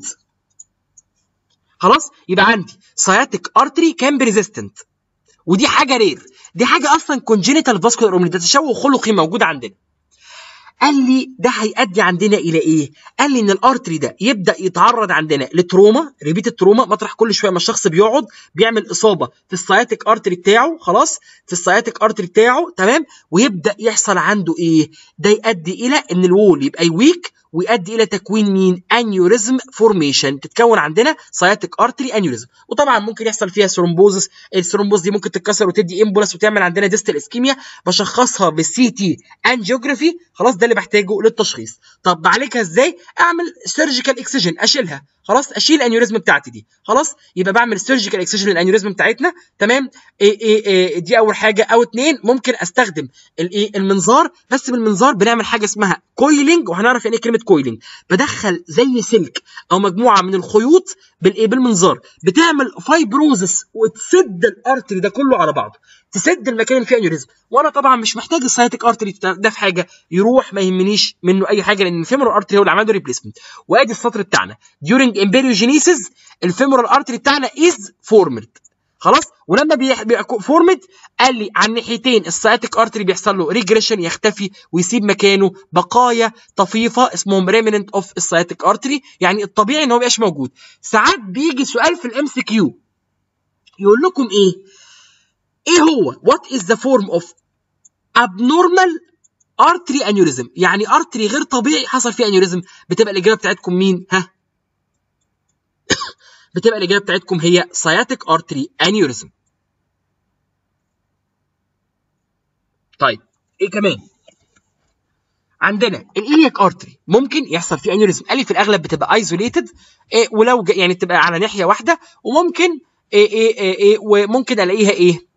خلاص يبقى عندي سياتيك ارتري كان بريزيستنت ودي حاجه رير دي حاجه اصلا كونجينيتال فاسكولار اومني ده تشوه خلقي موجود عندنا قال لي ده هيؤدي عندنا الى ايه؟ قال لي ان الارتري ده يبدا يتعرض عندنا لتروما ريبيت التروما مطرح كل شويه ما الشخص بيقعد بيعمل اصابه في السياتيك ارتري بتاعه خلاص في السياتيك ارتري بتاعه تمام ويبدا يحصل عنده ايه؟ ده يؤدي الى ان الوول يبقى ويك ويؤدي الى تكوين مين؟ انيوريزم فورميشن تتكون عندنا سياتيك ارتري انيوريزم وطبعا ممكن يحصل فيها ثرومبوزس الثرومبوز دي ممكن تتكسر وتدي امبولس وتعمل عندنا ديستال اسكيميا بشخصها بالسي تي انجيوجرافي خلاص ده اللي بحتاجه للتشخيص طب بعالجها ازاي؟ اعمل سيرجيكال اكسجن اشيلها خلاص اشيل الانيوريزم بتاعتي دي خلاص يبقى بعمل سيرجيكال اكسجن للانيوريزم بتاعتنا تمام إيه إيه إيه دي اول حاجه او اتنين ممكن استخدم الايه المنظار بس بالمنظار بنعمل حاجه اسمها كويلنج وهنعرف يعني ايه كلمه كويلنج بدخل زي سلك او مجموعه من الخيوط بالايه بالمنظار بتعمل فايبروزس وتسد الارتري ده كله على بعضه تسد المكان اللي فيه انيوريزم وانا طبعا مش محتاج السايتيك ارتري ده في حاجه يروح ما يهمنيش منه اي حاجه لان الفيمورال ارتري هو اللي عمل له ريبليسمنت وادي السطر بتاعنا during امبريوجينيسيس الفيمورال ارتري بتاعنا از فورمد خلاص ولما بيكون فورمد قال لي على الناحيتين السايتيك ارتري بيحصل له ريجريشن يختفي ويسيب مكانه بقايا طفيفه اسمهم ريمننت اوف السايتيك ارتري يعني الطبيعي ان هو ما موجود ساعات بيجي سؤال في الام سي كيو يقول لكم ايه ايه هو what is the form of abnormal artery aneurysm يعني artery غير طبيعي حصل فيه aneurysm بتبقى الاجابه بتاعتكم مين ها بتبقى الاجابه بتاعتكم هي sciatic artery aneurysm طيب ايه كمان عندنا الإلياك ارتري ممكن يحصل فيه انيوريزم قال لي في الاغلب بتبقى ايزوليتد إيه ولو ج- يعني تبقى على ناحيه واحده وممكن إيه إيه إيه إيه وممكن الاقيها ايه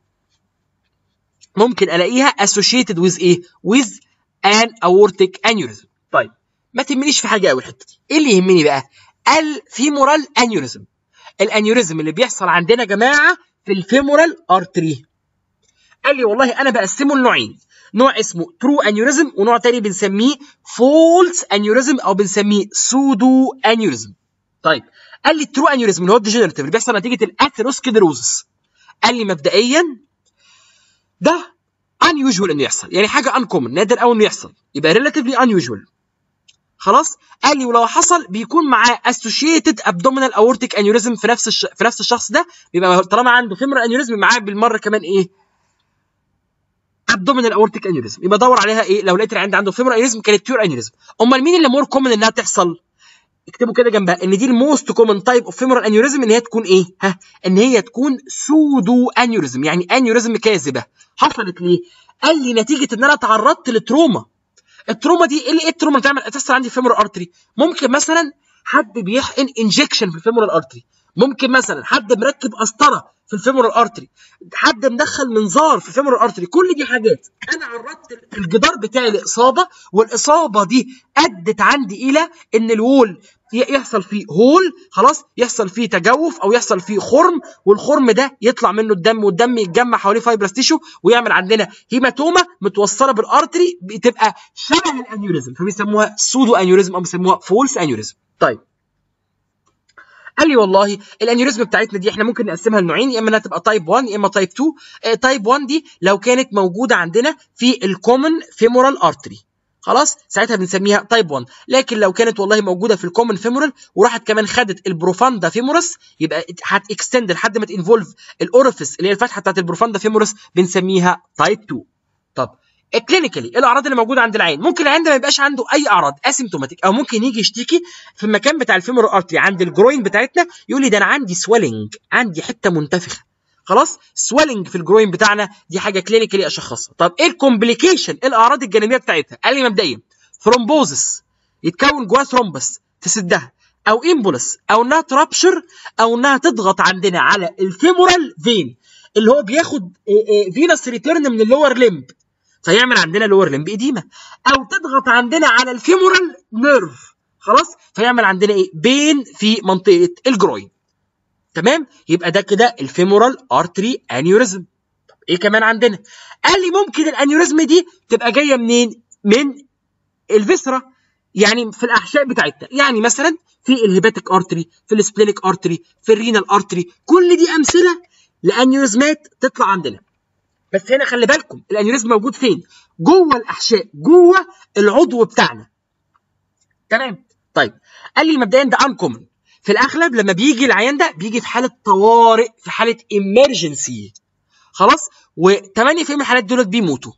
ممكن الاقيها associated with ايه with an aortic aneurysm طيب ما تهمنيش في حاجه قوي الحته دي ايه اللي يهمني بقى الفيمورال انيوريزم الانيوريزم اللي بيحصل عندنا يا جماعه في الفيمورال ارتري قال لي والله انا بقسمه لنوعين نوع اسمه ترو انيوريزم ونوع تاني بنسميه فولس انيوريزم او بنسميه سودو انيوريزم طيب قال لي الترو انيوريزم اللي هو الديجنريتيف اللي بيحصل نتيجه الاثيروسكليروزس قال لي مبدئيا ده unusual انه يحصل يعني حاجه uncommon نادر قوي انه يحصل يبقى relatively unusual خلاص قال لي ولو حصل بيكون معاه associated abdominal aortic aneurysm في نفس الش... في نفس الشخص ده بيبقى طالما عنده femoral aneurysm معاه بالمره كمان ايه abdominal aortic aneurysm يبقى دور عليها ايه لو لقيت العيان ده عنده femoral aneurysm كانت pure aneurysm امال مين اللي مور كومن انها تحصل اكتبوا كده جنبها ان دي الموست كومن تايب اوف femoral aneurysm ان هي تكون ايه ها ان هي تكون سودو aneurysm يعني aneurysm كاذبه حصلت ليه قال لي نتيجه ان انا تعرضت لتروما التروما دي ايه اللي ايه التروما اللي تعمل تحصل عندي في femoral artery ممكن مثلا حد بيحقن انجكشن في الفيمورال ارتري ممكن مثلا حد مركب قسطره في الفيمورال ارتري حد مدخل منظار في الفيمورال ارتري كل دي حاجات انا عرضت الجدار بتاعي لاصابه والاصابه دي ادت عندي الى ان الوول يحصل فيه هول خلاص يحصل فيه تجوف او يحصل فيه خرم والخرم ده يطلع منه الدم والدم يتجمع حواليه فايبرس تيشو ويعمل عندنا هيماتوما متوصله بالارتري بتبقى شبه الانيوريزم فبيسموها سودو انيوريزم او بيسموها فولس انيوريزم طيب قال لي والله الانيوريزم بتاعتنا دي احنا ممكن نقسمها لنوعين يا اما انها تبقى تايب 1 يا اما تايب 2 آه تايب 1 دي لو كانت موجوده عندنا في الكومن فيمورال ارتري خلاص ساعتها بنسميها تايب 1 لكن لو كانت والله موجوده في الكومن فيمورال وراحت كمان خدت البروفاندا فيمورس يبقى هتكستند لحد ما تنفولف الاورفيس اللي هي الفتحه بتاعت البروفاندا فيمورس بنسميها تايب 2 طب الكلينيكالي الاعراض اللي موجوده عند العين ممكن العين ده ما يبقاش عنده اي اعراض اسيمتوماتيك او ممكن يجي يشتكي في المكان بتاع الفيمور ارتري عند الجروين بتاعتنا يقول لي ده انا عندي سويلنج عندي حته منتفخه خلاص سويلنج في الجروين بتاعنا دي حاجه كلينيكالي اشخصها طب ايه الكومبليكيشن ايه الاعراض الجانبيه بتاعتها قال لي مبدئيا ثرومبوزس يتكون جواه ثرومبس تسدها او امبولس او انها ترابشر او انها تضغط عندنا على الفيمورال فين اللي هو بياخد فينس ريتيرن من اللور ليمب فيعمل عندنا لور لمب اديمه او تضغط عندنا على الفيمورال نيرف خلاص فيعمل عندنا ايه بين في منطقه الجروين تمام يبقى ده كده الفيمورال ارتري انيوريزم طب ايه كمان عندنا قال لي ممكن الانيوريزم دي تبقى جايه منين من الفيسرا يعني في الاحشاء بتاعتنا يعني مثلا في الهيباتيك ارتري في السبلينيك ارتري في الرينال ارتري كل دي امثله لانيوريزمات تطلع عندنا بس هنا خلي بالكم الانيوريزم موجود فين؟ جوه الاحشاء جوه العضو بتاعنا. تمام؟ طيب قال لي مبدئيا ده انكومن في الاغلب لما بيجي العيان ده بيجي في حاله طوارئ في حاله امرجنسي خلاص؟ و8% من الحالات دولت بيموتوا.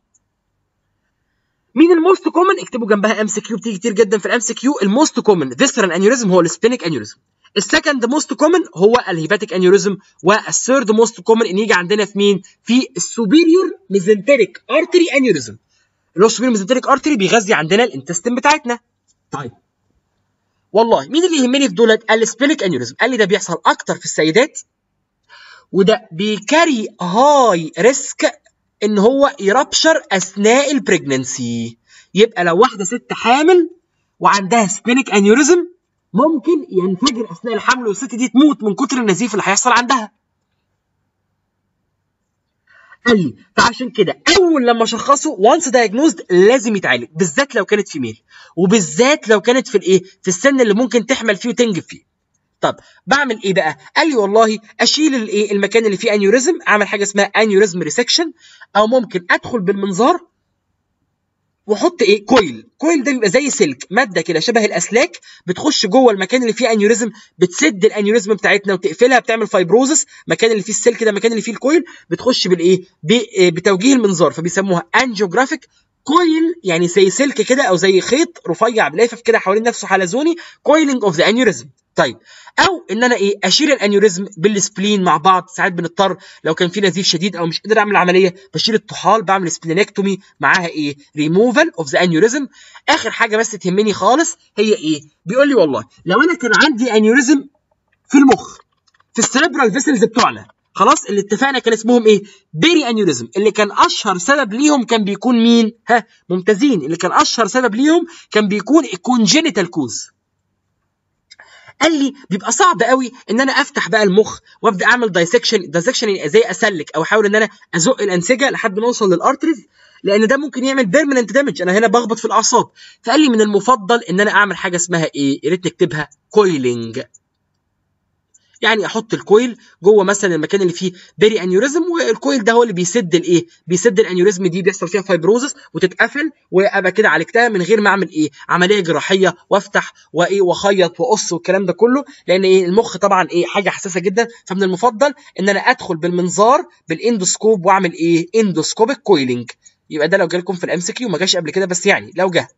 مين الموست كومن؟ اكتبوا جنبها ام سي كيو بتيجي كتير جدا في الام سي كيو الموست كومن فيسرال انيوريزم هو السبينيك انيوريزم. السكند موست كومن هو الهيباتيك انيوريزم والثيرد موست كومن ان يجي عندنا في مين؟ في السوبيريور ميزنتريك ارتري انيوريزم اللي هو السوبيريور ميزنتريك ارتري بيغذي عندنا الانتستين بتاعتنا. طيب والله مين اللي يهمني في دولت؟ السبينيك انيوريزم قال لي ده بيحصل اكتر في السيدات وده بيكاري هاي ريسك ان هو يربشر اثناء البريجننسي يبقى لو واحده ست حامل وعندها سبينيك انيوريزم ممكن ينفجر اثناء الحمل والست دي تموت من كتر النزيف اللي هيحصل عندها. قال لي فعشان كده اول لما شخصه وانس دايجنوزد لازم يتعالج بالذات لو كانت فيميل وبالذات لو كانت في الايه؟ في السن اللي ممكن تحمل فيه وتنجب فيه. طب بعمل ايه بقى؟ قال لي والله اشيل الايه المكان اللي فيه انيوريزم اعمل حاجه اسمها انيوريزم ريسكشن او ممكن ادخل بالمنظار واحط ايه كويل كويل ده بيبقى زي سلك ماده كده شبه الاسلاك بتخش جوه المكان اللي فيه انيوريزم بتسد الانيوريزم بتاعتنا وتقفلها بتعمل فايبروزس المكان اللي فيه السلك ده المكان اللي فيه الكويل بتخش بالايه بتوجيه المنظار فبيسموها انجيوجرافيك كويل يعني زي سلك كده او زي خيط رفيع بلافف كده حوالين نفسه حلزوني كويلنج اوف ذا انيوريزم طيب او ان انا ايه اشيل الانيوريزم بالسبلين مع بعض ساعات بنضطر لو كان في نزيف شديد او مش قادر اعمل عمليه بشيل الطحال بعمل سبلينكتومي معاها ايه ريموفال اوف ذا انيوريزم اخر حاجه بس تهمني خالص هي ايه بيقول لي والله لو انا كان عندي انيوريزم في المخ في السيربرال فيسلز بتوعنا خلاص اللي اتفقنا كان اسمهم ايه بيري انيوريزم اللي كان اشهر سبب ليهم كان بيكون مين ها ممتازين اللي كان اشهر سبب ليهم كان بيكون الكونجينيتال كوز قال لي بيبقى صعب قوي ان انا افتح بقى المخ وابدا اعمل دايسكشن دايسكشن يعني زي اسلك او احاول ان انا ازق الانسجه لحد ما اوصل للارتريز لان ده ممكن يعمل بيرمننت دامج انا هنا بخبط في الاعصاب فقال لي من المفضل ان انا اعمل حاجه اسمها ايه يا ريت نكتبها كويلنج يعني احط الكويل جوه مثلا المكان اللي فيه بيري انيوريزم والكويل ده هو اللي بيسد الايه بيسد الانيوريزم دي بيحصل فيها فايبروزس وتتقفل وابقى كده عالجتها من غير ما اعمل ايه عمليه جراحيه وافتح وايه واخيط واقص والكلام ده كله لان ايه المخ طبعا ايه حاجه حساسه جدا فمن المفضل ان انا ادخل بالمنظار بالاندوسكوب واعمل ايه اندوسكوبيك كويلنج يبقى ده لو جالكم في الام سي كيو ما جاش قبل كده بس يعني لو جه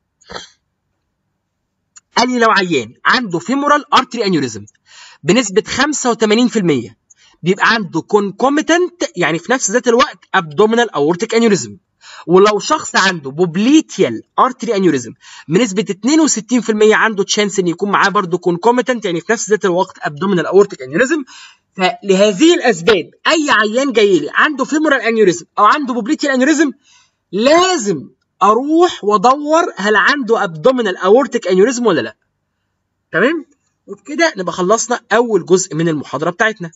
قال لي لو عيان عنده فيمورال ارتري انيوريزم بنسبة 85% بيبقى عنده كونكوميتنت يعني في نفس ذات الوقت ابدومينال اورتيك انيوريزم ولو شخص عنده بوبليتيال ارتري انيوريزم بنسبة 62% عنده تشانس ان يكون معاه برضه كونكوميتنت يعني في نفس ذات الوقت ابدومينال اورتيك انيوريزم فلهذه الاسباب اي عيان جاي لي عنده فيمورال انيوريزم او عنده بوبليتيال انيوريزم لازم اروح وادور هل عنده ابدومينال اورتيك انيوريزم ولا لا تمام وبكده نبقى خلصنا اول جزء من المحاضره بتاعتنا